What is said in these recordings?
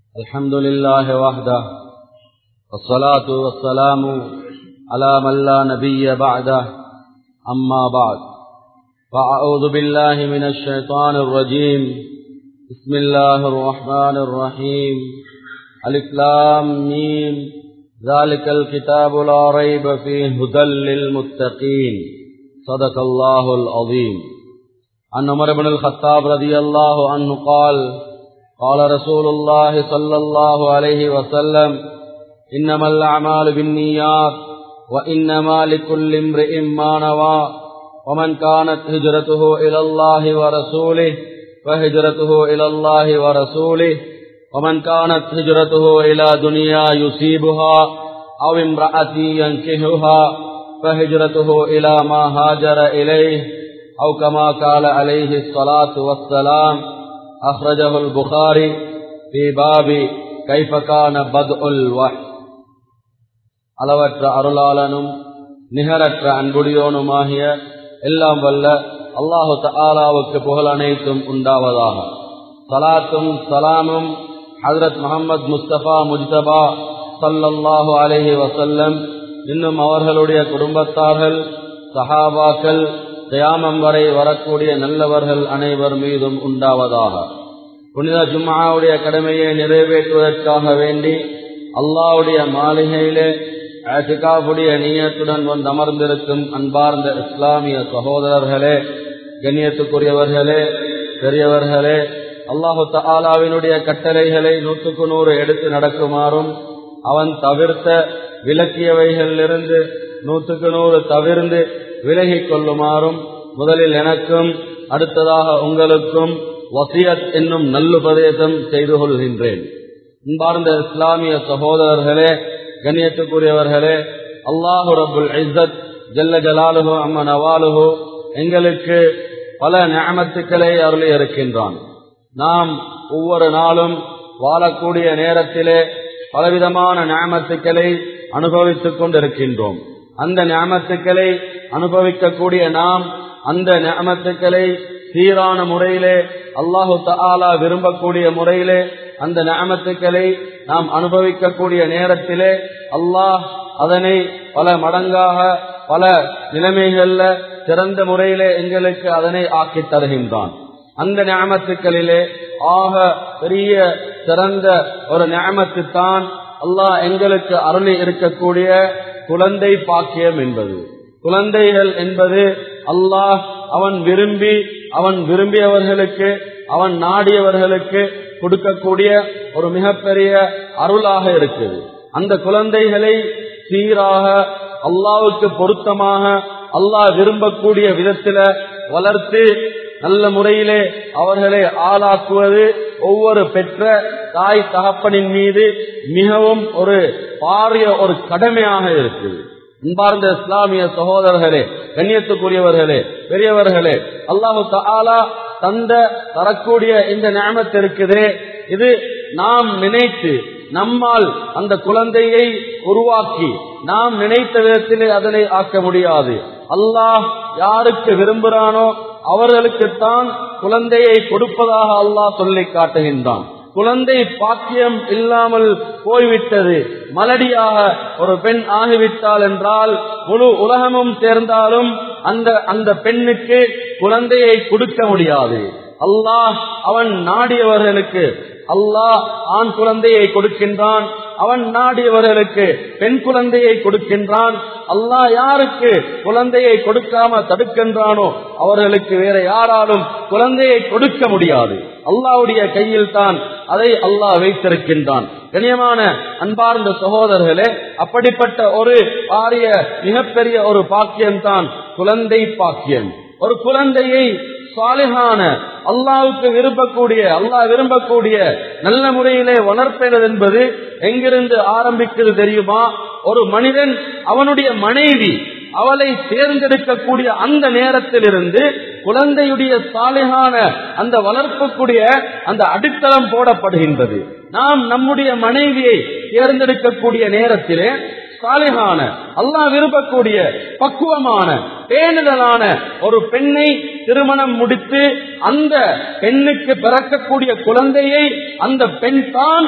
الحمد لله وحده والصلاة والسلام على من لا نبي بعده أما بعد فأعوذ بالله من الشيطان الرجيم بسم الله الرحمن الرحيم الإسلام ميم ذلك الكتاب لا ريب فيه هدى للمتقين صدق الله العظيم عن عمر بن الخطاب رضي الله عنه قال قال رسول الله صلى الله عليه وسلم إنما الأعمال بالنيات وإنما لكل امرئ ما نوى ومن كانت هجرته إلى الله ورسوله فهجرته إلى الله ورسوله ومن كانت هجرته إلى دنيا يصيبها أو امرأة ينكهها فهجرته إلى ما هاجر إليه أو كما قال عليه الصلاة والسلام أخرجه البخاري في باب كيف كان بدء الوحي அளவற்ற அருளாளனும் நிகரற்ற அன்புடையோனுமாகிய எல்லாம் வல்ல அல்லாஹு தாலாவுக்கு புகழ் அனைத்தும் உண்டாவதாக சலாத்தும் சலாமும் ஹதரத் முகமது முஸ்தபா முஜ்தபா சல்லல்லாஹு அலஹி வசல்லம் இன்னும் அவர்களுடைய குடும்பத்தார்கள் சஹாபாக்கள் கயாமம் வரை வரக்கூடிய நல்லவர்கள் அனைவர் மீதும் உண்டாவதாக புனித ஜும்மாவுடைய கடமையை நிறைவேற்றுவதற்காக வேண்டி அல்லாவுடைய மாளிகையிலே ஆசிகாவுடைய நீயத்துடன் வந்து அமர்ந்திருக்கும் அன்பார்ந்த இஸ்லாமிய சகோதரர்களே கண்ணியத்துக்குரியவர்களே பெரியவர்களே அல்லாஹு தாலாவினுடைய கட்டளைகளை நூற்றுக்கு நூறு எடுத்து நடக்குமாறும் அவன் தவிர்த்த விலக்கியவைகளிலிருந்து நூற்றுக்கு நூறு தவிர்ந்து விலகிக் கொள்ளுமாறும் முதலில் எனக்கும் அடுத்ததாக உங்களுக்கும் வசியத் என்னும் நல்லுபதேசம் செய்து கொள்கின்றேன் அன்பார்ந்த இஸ்லாமிய சகோதரர்களே கண்ணியத்துக்குரியவர்களே அல்லாஹு ரபுல் இஸ்ஸத் ஜல்ல ஜலாலுஹோ அம்ம நவாலுஹோ எங்களுக்கு பல ஞாமத்துக்களை அருளி இருக்கின்றான் நாம் ஒவ்வொரு நாளும் வாழக்கூடிய நேரத்திலே பலவிதமான ஞாமத்துக்களை அனுபவித்துக் கொண்டிருக்கின்றோம் அந்த ஞாமத்துக்களை அனுபவிக்கக்கூடிய நாம் அந்த ஞாமத்துக்களை சீரான முறையிலே அல்லாஹு தாலா விரும்பக்கூடிய முறையிலே அந்த ஞாமத்துக்களை நாம் அனுபவிக்கக்கூடிய நேரத்திலே அல்லாஹ் அதனை பல மடங்காக பல நிலைமைகள்ல சிறந்த முறையிலே எங்களுக்கு அதனை ஆக்கி தருகின்றான் அந்த ஞாமத்துக்களிலே ஆக பெரிய சிறந்த ஒரு ஞாமத்து தான் அல்லாஹ் எங்களுக்கு அருளி இருக்கக்கூடிய குழந்தை பாக்கியம் என்பது குழந்தைகள் என்பது அல்லாஹ் அவன் விரும்பி அவன் விரும்பியவர்களுக்கு அவன் நாடியவர்களுக்கு கொடுக்கக்கூடிய ஒரு மிகப்பெரிய அருளாக இருக்குது அந்த குழந்தைகளை சீராக அல்லாவுக்கு பொருத்தமாக அல்லாஹ் விரும்பக்கூடிய விதத்தில வளர்த்து நல்ல முறையிலே அவர்களை ஆளாக்குவது ஒவ்வொரு பெற்ற தாய் தகப்பனின் மீது மிகவும் ஒரு பாரிய ஒரு கடமையாக இருக்குது அன்பார்ந்த இஸ்லாமிய சகோதரர்களே கண்ணியத்துக்குரியவர்களே பெரியவர்களே அல்லாஹு தாலா தந்த தரக்கூடிய இந்த ஞாபகத்து இருக்குதே இது நாம் நினைத்து நம்மால் அந்த குழந்தையை உருவாக்கி நாம் நினைத்த விதத்திலே அதனை ஆக்க முடியாது அல்லாஹ் யாருக்கு விரும்புகிறானோ அவர்களுக்குத்தான் குழந்தையை கொடுப்பதாக அல்லாஹ் சொல்லி காட்டுகின்றான் குழந்தை பாக்கியம் இல்லாமல் போய்விட்டது மலடியாக ஒரு பெண் ஆகிவிட்டாள் என்றால் முழு உலகமும் சேர்ந்தாலும் அந்த அந்த பெண்ணுக்கு குழந்தையை கொடுக்க முடியாது அல்லாஹ் அவன் நாடியவர்களுக்கு அல்லாஹ் ஆண் குழந்தையை கொடுக்கின்றான் அவன் நாடியவர்களுக்கு பெண் குழந்தையை கொடுக்கின்றான் அல்லாஹ் யாருக்கு குழந்தையை கொடுக்காம தடுக்கின்றானோ அவர்களுக்கு வேற யாராலும் குழந்தையை கொடுக்க முடியாது அல்லாவுடைய கையில் தான் அதை அல்லாஹ் வைத்திருக்கின்றான் கண்ணியமான அன்பார்ந்த சகோதரர்களே அப்படிப்பட்ட ஒரு பாரிய மிகப்பெரிய ஒரு பாக்கியம்தான் குழந்தை பாக்கியம் ஒரு குழந்தையை சாலிகான அல்லாவுக்கு விரும்பக்கூடிய அல்லாஹ் விரும்பக்கூடிய நல்ல முறையிலே வளர்ப்பது என்பது எங்கிருந்து ஆரம்பிக்கிறது தெரியுமா ஒரு மனிதன் அவனுடைய மனைவி அவளை தேர்ந்தெடுக்கக்கூடிய அந்த நேரத்திலிருந்து குழந்தையுடைய சாலைகான அந்த வளர்ப்புக்குரிய அந்த அடித்தளம் போடப்படுகின்றது நாம் நம்முடைய மனைவியை தேர்ந்தெடுக்கக்கூடிய நேரத்திலே சாலிகான அல்லாஹ் விரும்பக்கூடிய பக்குவமான பேணுதலான ஒரு பெண்ணை திருமணம் முடித்து அந்த பெண்ணுக்கு பிறக்கக்கூடிய குழந்தையை அந்த பெண் தான்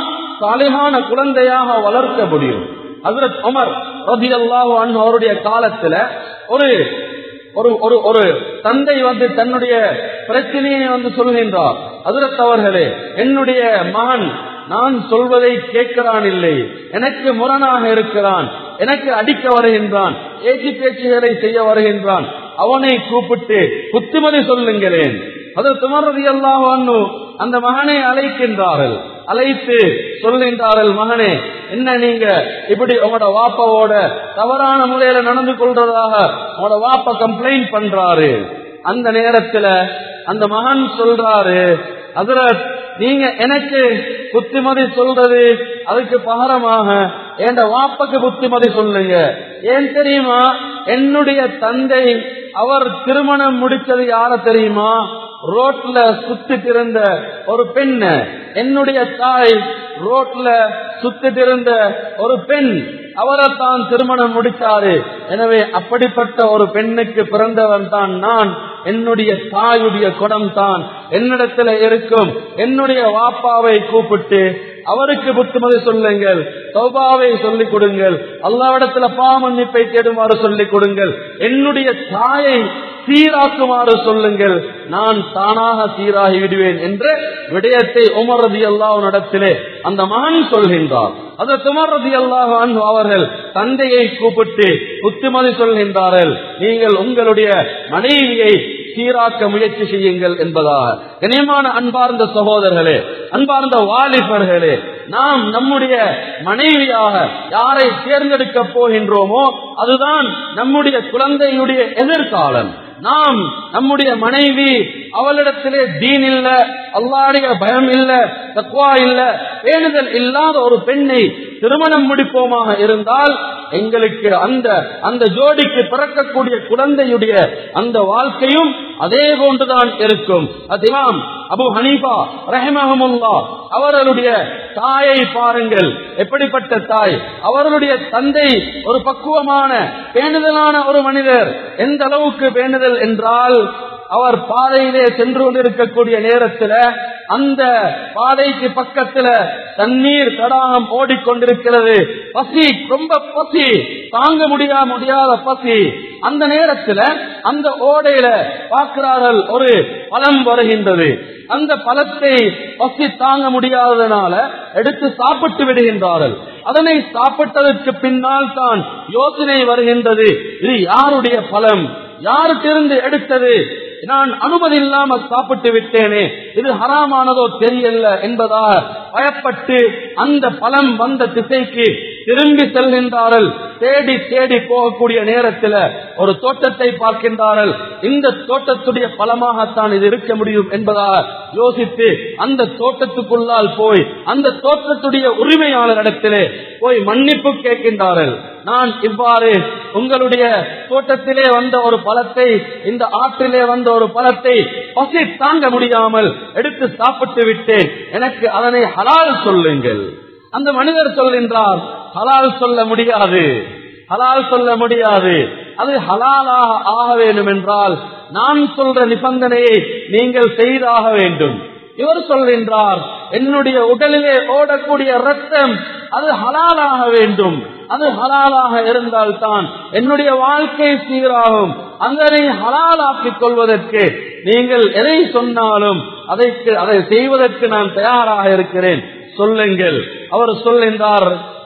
சாலிகான குழந்தையாக வளர்க்க முடியும் ஹசரத் உமர் ரதி அல்லாஹு அவருடைய காலத்துல ஒரு ஒரு ஒரு ஒரு தந்தை வந்து தன்னுடைய பிரச்சனையை வந்து சொல்கின்றார் ஹசரத் அவர்களே என்னுடைய மகன் நான் சொல்வதை கேட்கிறான் இல்லை எனக்கு முரணாக இருக்கிறான் எனக்கு அடிக்க வருகின்றான் ஏச்சி பேச்சுகளை செய்ய வருகின்றான் அவனை கூப்பிட்டு புத்திமதி சொல்லுங்களேன் அது துமரதி அல்லாஹ் அந்த மகனை அழைக்கின்றார்கள் அழைத்து சொல்கின்றார்கள் மகனே என்ன நீங்க இப்படி உங்களோட வாப்பாவோட தவறான முறையில நடந்து கொள்றதாக உங்களோட வாப்பா கம்ப்ளைண்ட் பண்றாரு அந்த நேரத்துல அந்த மகன் சொல்றாரு ஹசரத் நீங்க எனக்கு புத்திமதி சொல்றது அதுக்கு பகரமாக என் வாப்பக்கு புத்திமதி சொல்லுங்க ஏன் தெரியுமா என்னுடைய தந்தை அவர் திருமணம் முடிச்சது யார தெரியுமா ரோட்ல சுத்திட்டு இருந்த ஒரு பெண் என்னுடைய தாய் ரோட்ல சுத்திட்டு இருந்த ஒரு பெண் அவரை தான் திருமணம் முடித்தாரு எனவே அப்படிப்பட்ட ஒரு பெண்ணுக்கு பிறந்தவன் தான் நான் என்னுடைய தாயுடைய குடம் தான் என்னிடத்துல இருக்கும் என்னுடைய வாப்பாவை கூப்பிட்டு அவருக்கு புத்துமதி சொல்லுங்கள் சௌபாவை சொல்லிக் கொடுங்கள் அல்லாவிடத்துல பாமன்னிப்பை தேடுமாறு சொல்லிக் கொடுங்கள் என்னுடைய தாயை சீராக்குமாறு சொல்லுங்கள் நான் தானாக சீராகி விடுவேன் என்ற விடயத்தை உமரதி அல்லாஹ்விடத்திலே அந்த மகன் சொல்கின்றார் அது துமரதி அல்லாஹ் அவர்கள் தந்தையை கூப்பிட்டு புத்திமதி சொல்கின்றார்கள் நீங்கள் உங்களுடைய மனைவியை சீராக்க முயற்சி செய்யுங்கள் என்பதாக கனியமான அன்பார்ந்த சகோதரர்களே அன்பார்ந்த வாலிபர்களே நாம் நம்முடைய மனைவியாக யாரை தேர்ந்தெடுக்க போகின்றோமோ அதுதான் நம்முடைய குழந்தையினுடைய எதிர்காலம் நாம் நம்முடைய மனைவி அவளிடத்திலே தீன் இல்ல அல்லாடைய பயம் இல்ல தக்குவா இல்ல பேணுதல் இல்லாத ஒரு பெண்ணை திருமணம் முடிப்போமாக இருந்தால் எங்களுக்கு அந்த அந்த ஜோடிக்கு பிறக்கக்கூடிய குழந்தையுடைய அந்த வாழ்க்கையும் அதே போன்றுதான் இருக்கும் அதிமாம் அபு ஹனீஃபா ரஹமஹமுல்லா அவர்களுடைய தாயை பாருங்கள் எப்படிப்பட்ட தாய் அவர்களுடைய தந்தை ஒரு பக்குவமான பேணுதலான ஒரு மனிதர் எந்த அளவுக்கு பேணுதல் என்றால் அவர் பாதையிலே சென்று கொண்டிருக்கக்கூடிய நேரத்தில் அந்த பாதைக்கு பக்கத்துல தண்ணீர் தடாகம் ஓடிக்கொண்டிருக்கிறது பசி ரொம்ப பசி தாங்க முடியா முடியாத பசி அந்த நேரத்தில் அந்த ஓடையில பார்க்கிறார்கள் ஒரு பழம் வருகின்றது அந்த பழத்தை பசி தாங்க முடியாததுனால எடுத்து சாப்பிட்டு விடுகின்றார்கள் அதனை சாப்பிட்டதற்கு பின்னால் தான் யோசனை வருகின்றது இது யாருடைய பழம் யாருக்கிருந்து எடுத்தது நான் அனுமதி இல்லாமல் சாப்பிட்டு விட்டேனே இது ஹராமானதோ தெரியல என்பதாக பயப்பட்டு அந்த பழம் வந்த திசைக்கு திரும்பி செல்கின்றார்கள் தேடி தேடி போகக்கூடிய நேரத்தில் ஒரு தோட்டத்தை பார்க்கின்றார்கள் இந்த தோட்டத்துடைய பலமாகத்தான் இது இருக்க முடியும் என்பதாக யோசித்து அந்த தோட்டத்துக்குள்ளால் போய் அந்த தோட்டத்துடைய உரிமையாளரிடத்திலே போய் மன்னிப்பு கேட்கின்றார்கள் நான் இவ்வாறு உங்களுடைய தோட்டத்திலே வந்த ஒரு பழத்தை இந்த ஆற்றிலே வந்த ஒரு பழத்தை பசி தாங்க முடியாமல் எடுத்து சாப்பிட்டு விட்டேன் எனக்கு அதனை ஹலால் சொல்லுங்கள் அந்த மனிதர் சொல்கின்றார் ஹலால் சொல்ல முடியாது ஹலால் சொல்ல முடியாது அது ஹலாலாக ஆக வேண்டும் என்றால் நான் சொல்ற நிபந்தனையை நீங்கள் செய்தாக வேண்டும் இவர் சொல்கின்றார் என்னுடைய உடலிலே ஓடக்கூடிய ரத்தம் அது ஹலாலாக வேண்டும் அது ஹலாலாக இருந்தால்தான் என்னுடைய வாழ்க்கை சீராகும் அதனை ஹலாலாக்கிக் கொள்வதற்கு நீங்கள் எதை சொன்னாலும் அதற்கு அதை செய்வதற்கு நான் தயாராக இருக்கிறேன் சொல்லுங்கள் அவர் சொல்கின்றார்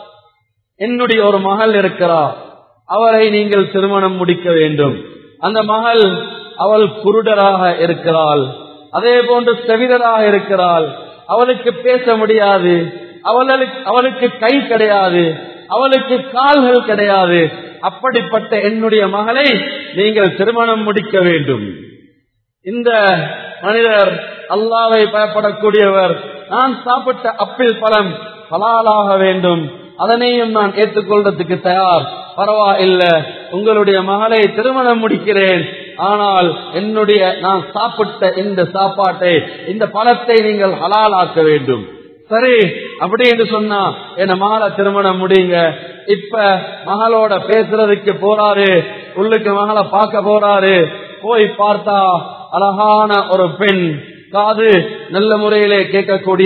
என்னுடைய ஒரு மகள் இருக்கிறார் அவரை நீங்கள் திருமணம் முடிக்க வேண்டும் அந்த மகள் அவள் குருடராக இருக்கிறாள் அதே போன்று செவிடராக இருக்கிறாள் அவளுக்கு பேச முடியாது அவளுக்கு அவளுக்கு கை கிடையாது அவளுக்கு கால்கள் கிடையாது அப்படிப்பட்ட என்னுடைய மகளை நீங்கள் திருமணம் முடிக்க வேண்டும் இந்த மனிதர் அல்லாவை பயப்படக்கூடியவர் நான் சாப்பிட்ட அப்பிள் பழம் ஹலாலாக வேண்டும் அதனையும் நான் ஏற்றுக்கொள்றதுக்கு தயார் பரவாயில்ல உங்களுடைய மகளை திருமணம் முடிக்கிறேன் ஆனால் என்னுடைய நான் சாப்பிட்ட இந்த சாப்பாட்டை இந்த பழத்தை நீங்கள் ஹலாலாக்க வேண்டும் சரி அப்படி என்று சொன்னா என்ன மகளை திருமணம் முடியுங்க இப்ப மகளோட பேசுறதுக்கு போறாரு உள்ளுக்கு மகளை பார்க்க போறாரு போய் பார்த்தா அழகான ஒரு பெண் காது நல்ல முறையிலே கேட்கக்கூடிய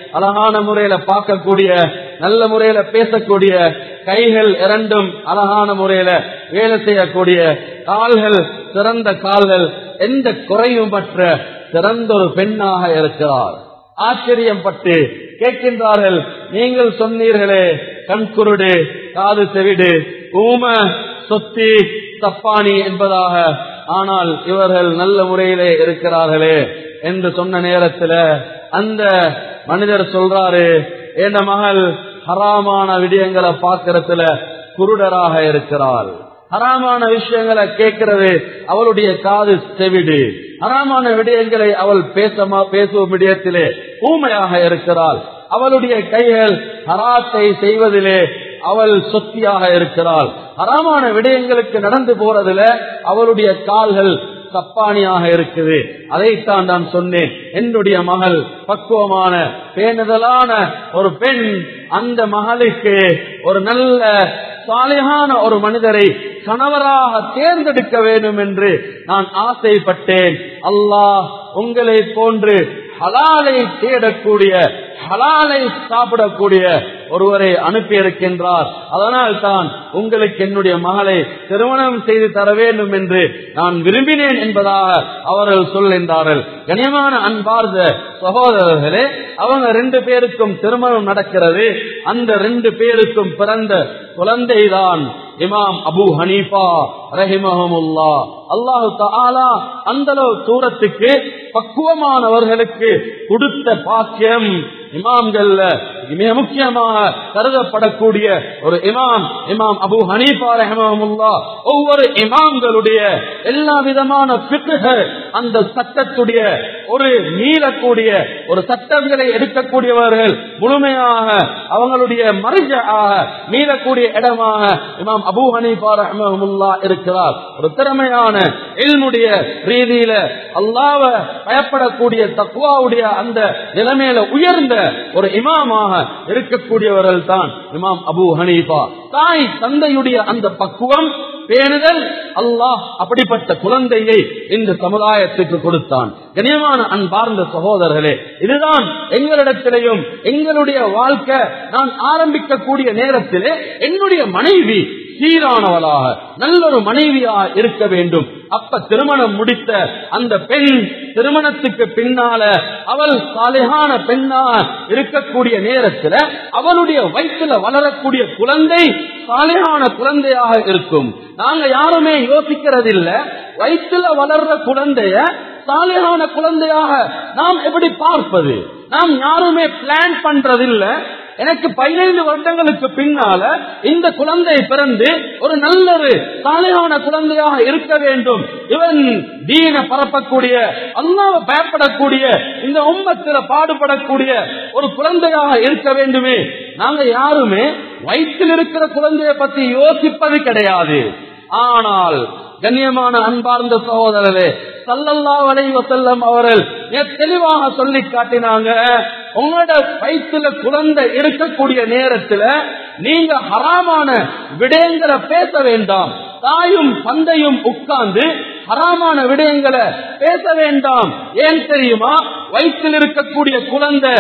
அழகான முறையில பார்க்கக்கூடிய நல்ல முறையில பேசக்கூடிய கைகள் இரண்டும் அழகான முறையில வேலை செய்யக்கூடிய கால்கள் சிறந்த கால்கள் எந்த குறையும் பற்ற சிறந்த ஒரு பெண்ணாக இருக்கிறார் ஆச்சரியம் பட்டு கேட்கின்றார்கள் நீங்கள் சொன்னீர்களே கண்குருடு காது செவிடு ஊம சொத்தி தப்பானி என்பதாக ஆனால் இவர்கள் நல்ல முறையிலே இருக்கிறார்களே என்று சொன்ன நேரத்துல அந்த மனிதர் சொல்றாரு என் மகள் ஹராமான விடயங்களை பார்க்கறதுல குருடராக இருக்கிறாள் ஹராமான விஷயங்களை கேட்கிறது அவளுடைய காது செவிடு ஹராமான விடயங்களை அவள் பேசமா பேசும் விடயத்திலே ஊமையாக இருக்கிறாள் அவளுடைய கைகள் ஹராத்தை செய்வதிலே அவள் சொத்தியாக இருக்கிறாள் ஹராமான விடயங்களுக்கு நடந்து போறதுல அவளுடைய கால்கள் தப்பானியாக இருக்குது அதைத்தான் நான் சொன்னேன் என்னுடைய மகள் பக்குவமான பேணுதலான ஒரு பெண் அந்த மகளுக்கு ஒரு நல்ல சாலையான ஒரு மனிதரை கணவராக தேர்ந்தெடுக்க வேண்டும் என்று நான் ஆசைப்பட்டேன் அல்லாஹ் உங்களை போன்று ஹலாலை தேடக்கூடிய ஹலாலை சாப்பிடக்கூடிய ஒருவரை அனுப்பி இருக்கின்றார் அதனால் தான் உங்களுக்கு என்னுடைய மகளை திருமணம் செய்து தர வேண்டும் என்று நான் விரும்பினேன் என்பதாக அவர்கள் சொல்கின்றார்கள் கனியமான அன்பார்ந்த சகோதரர்களே அவங்க ரெண்டு பேருக்கும் திருமணம் நடக்கிறது அந்த ரெண்டு பேருக்கும் பிறந்த குழந்தைதான் இமாம் அபு ஹனீஃபா ரஹிமஹமுல்லா அல்லாஹு தாலா அந்த தூரத்துக்கு பக்குவமானவர்களுக்கு கொடுத்த பாக்கியம் இமாம்கள்ல மிக முக்கியமாக கருதப்படக்கூடிய ஒரு இமாம் இமாம் அபு ஹனீஃபா ரஹமுல்லா ஒவ்வொரு இமாம்களுடைய எல்லா விதமான பிக்குக அந்த சட்டத்துடைய ஒரு மீளக்கூடிய ஒரு சட்டங்களை எடுக்கக்கூடியவர்கள் முழுமையாக அவங்களுடைய மறைஜ ஆக மீளக்கூடிய இடமாக இமாம் அபு ஹனீஃபா ரஹமுல்லா இருக்கிறார் ஒரு திறமையான இல்முடைய ரீதியில அல்லாவ பயப்படக்கூடிய தக்குவாவுடைய அந்த நிலைமையில உயர்ந்த ஒரு இமாமாக இருக்கக்கூடியவர்கள் தான் இமாம் அபு ஹனீஃபா தாய் தந்தையுடைய அந்த பக்குவம் பேணுதல் அல்லாஹ் அப்படிப்பட்ட குழந்தையை இந்த சமுதாயத்துக்கு கொடுத்தான் கனியமான அன்பார்ந்த சகோதரர்களே இதுதான் எங்களிடத்திலையும் எங்களுடைய வாழ்க்கை நான் ஆரம்பிக்கக்கூடிய நேரத்திலே என்னுடைய மனைவி சீரானவளாக நல்லொரு மனைவியாக இருக்க வேண்டும் அப்ப திருமணம் முடித்த அந்த பெண் திருமணத்துக்கு பின்னால அவள் சாலையான பெண்ணா இருக்கக்கூடிய நேரத்துல அவளுடைய வயிற்றுல வளரக்கூடிய குழந்தை சாலையான குழந்தையாக இருக்கும் நாங்க யாருமே யோசிக்கிறது இல்ல வயிற்றுல வளர்ற குழந்தைய சாலையான குழந்தையாக நாம் எப்படி பார்ப்பது நாம் யாருமே பிளான் பண்றதில்ல எனக்கு பதினைந்து வருடங்களுக்கு பின்னால இந்த குழந்தை பிறந்து ஒரு நல்ல ஒரு சாலையான குழந்தையாக இருக்க வேண்டும் இவன் தீன பரப்பக்கூடிய அல்லாவை பயப்படக்கூடிய இந்த உம்மத்தில பாடுபடக்கூடிய ஒரு குழந்தையாக இருக்க வேண்டுமே நாங்க யாருமே வயிற்றில் இருக்கிற குழந்தைய பத்தி யோசிப்பது கிடையாது ஆனால் கண்ணியமான அன்பார்ந்த சகோதரரே சல்லல்லா வலைவ செல்லம் அவர்கள் தெளிவாக சொல்லி காட்டினாங்க உங்களோட வயிற்றுல குழந்தை இருக்கக்கூடிய நேரத்துல நீங்க ஹராமான விடயங்களை பேச வேண்டாம் தாயும் தந்தையும் உட்கார்ந்து ஹராமான விடயங்களை பேச வேண்டாம் ஏன் தெரியுமா வயிற்றில் இருக்கக்கூடிய குழந்தை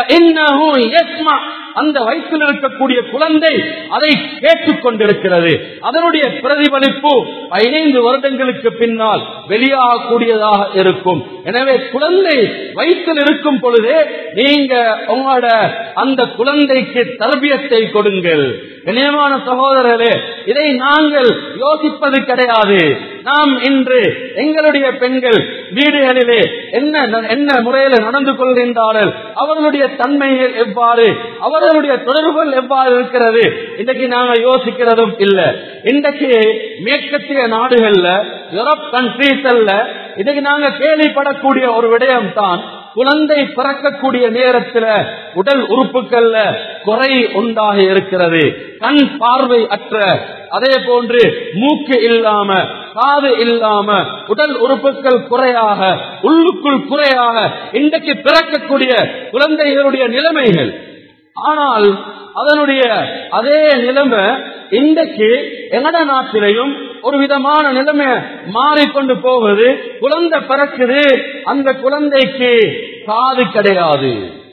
அந்த வயிற்றில் இருக்கக்கூடிய குழந்தை அதை கேட்டுக் கொண்டிருக்கிறது அதனுடைய பிரதிபலிப்பு பதினைந்து வருடங்களுக்கு பின்னால் வெளியாகக்கூடியதாக இருக்கும் எனவே குழந்தை வயிற்றில் இருக்கும் பொழுதே நீங்க உங்களோட அந்த குழந்தைக்கு தர்பியத்தை கொடுங்கள் இணையமான சகோதரர்களே இதை நாங்கள் யோசிப்பது கிடையாது நாம் இன்று எங்களுடைய பெண்கள் வீடுகளிலே என்ன என்ன முறையில நடந்து கொள்கின்றார்கள் அவர்களுடைய தன்மைகள் எவ்வாறு அவர்களுடைய தொடர்புகள் எவ்வாறு இருக்கிறது இன்றைக்கு நாங்க யோசிக்கிறதும் இல்ல இன்றைக்கு மேற்கத்திய நாடுகள்ல யூரோப் கண்ட்ரீஸ்ல இன்னைக்கு நாங்க கேள்விப்படக்கூடிய ஒரு விடயம் தான் குழந்தை பிறக்கக்கூடிய நேரத்துல உடல் உறுப்புகள்ல குறை உண்டாக இருக்கிறது கண் பார்வை அற்ற அதே போன்று மூக்கு இல்லாம காது இல்லாம உடல் உறுப்புகள் குறையாக உள்ளுக்குள் குறையாக இன்றைக்கு பிறக்கக்கூடிய குழந்தைகளுடைய நிலைமைகள் ஆனால் அதனுடைய அதே நிலைமை இன்றைக்கு எங்கட நாட்டிலையும் ஒரு விதமான நிலைமை மாறிக்கொண்டு போகுது குழந்தை பிறக்குது அந்த குழந்தைக்கு காது கிடையாது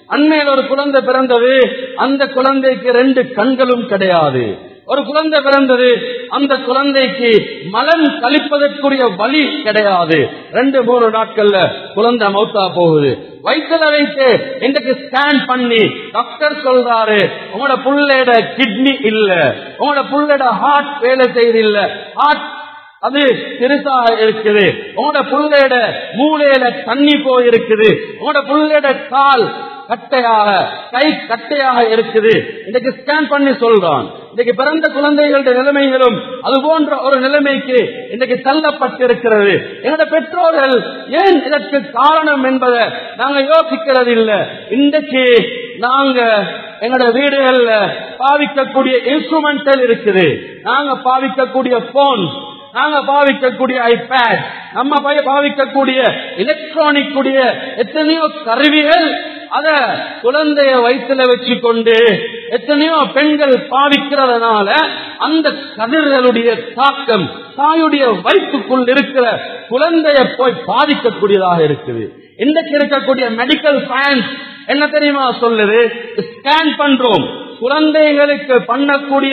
அண்மையில் ஒரு குழந்தை பிறந்தது அந்த குழந்தைக்கு ரெண்டு கண்களும் கிடையாது ஒரு குழந்தை பிறந்தது அந்த குழந்தைக்கு மலன் கழிப்பதற்குரிய வழி கிடையாது ரெண்டு மூணு நாட்கள்ல குழந்தை மௌத்தா போகுது வயிற்றுல வைத்து இன்றைக்கு ஸ்கேன் பண்ணி டாக்டர் சொல்றாரு உங்களோட புள்ளையோட கிட்னி இல்ல உங்களோட புள்ளையோட ஹார்ட் வேலை செய்து இல்ல ஹார்ட் அது பெருசாக இருக்குது உங்களோட புள்ளையோட மூளையில தண்ணி போயிருக்குது உங்களோட புள்ளையோட கால் கட்டையாக கை கட்டையாக இருக்குது இன்னைக்கு ஸ்கேன் பண்ணி சொல்றான் இன்னைக்கு பிறந்த குழந்தைகளுடைய நிலைமைகளும் அது போன்ற ஒரு நிலைமைக்கு இன்னைக்கு தள்ளப்பட்டிருக்கிறது என்னோட பெற்றோர்கள் ஏன் இதற்கு காரணம் என்பதை நாங்க யோசிக்கிறது இல்லை இன்றைக்கு நாங்க எங்களோட வீடுகள்ல பாவிக்கக்கூடிய இன்ஸ்ட்ருமெண்டல் இருக்குது நாங்க பாவிக்கக்கூடிய போன் நாங்க பாவிக்கக்கூடிய ஐபேட் நம்ம பய- பாவிக்கக்கூடிய எலக்ட்ரானிக் கூடிய எத்தனையோ கருவிகள் அத குழந்தைய வயிற்றுல வச்சு கொண்டு எத்தனையோ பெண்கள் பாவிக்கிறதுனால அந்த கதிர்களுடைய தாக்கம் தாயுடைய வயிற்றுக்குள் இருக்கிற குழந்தைய போய் பாதிக்கக்கூடியதாக இருக்குது இன்றைக்கு இருக்கக்கூடிய மெடிக்கல் சயின்ஸ் என்ன தெரியுமா சொல்லுது ஸ்கேன் பண்றோம் குழந்தைகளுக்கு பண்ணக்கூடிய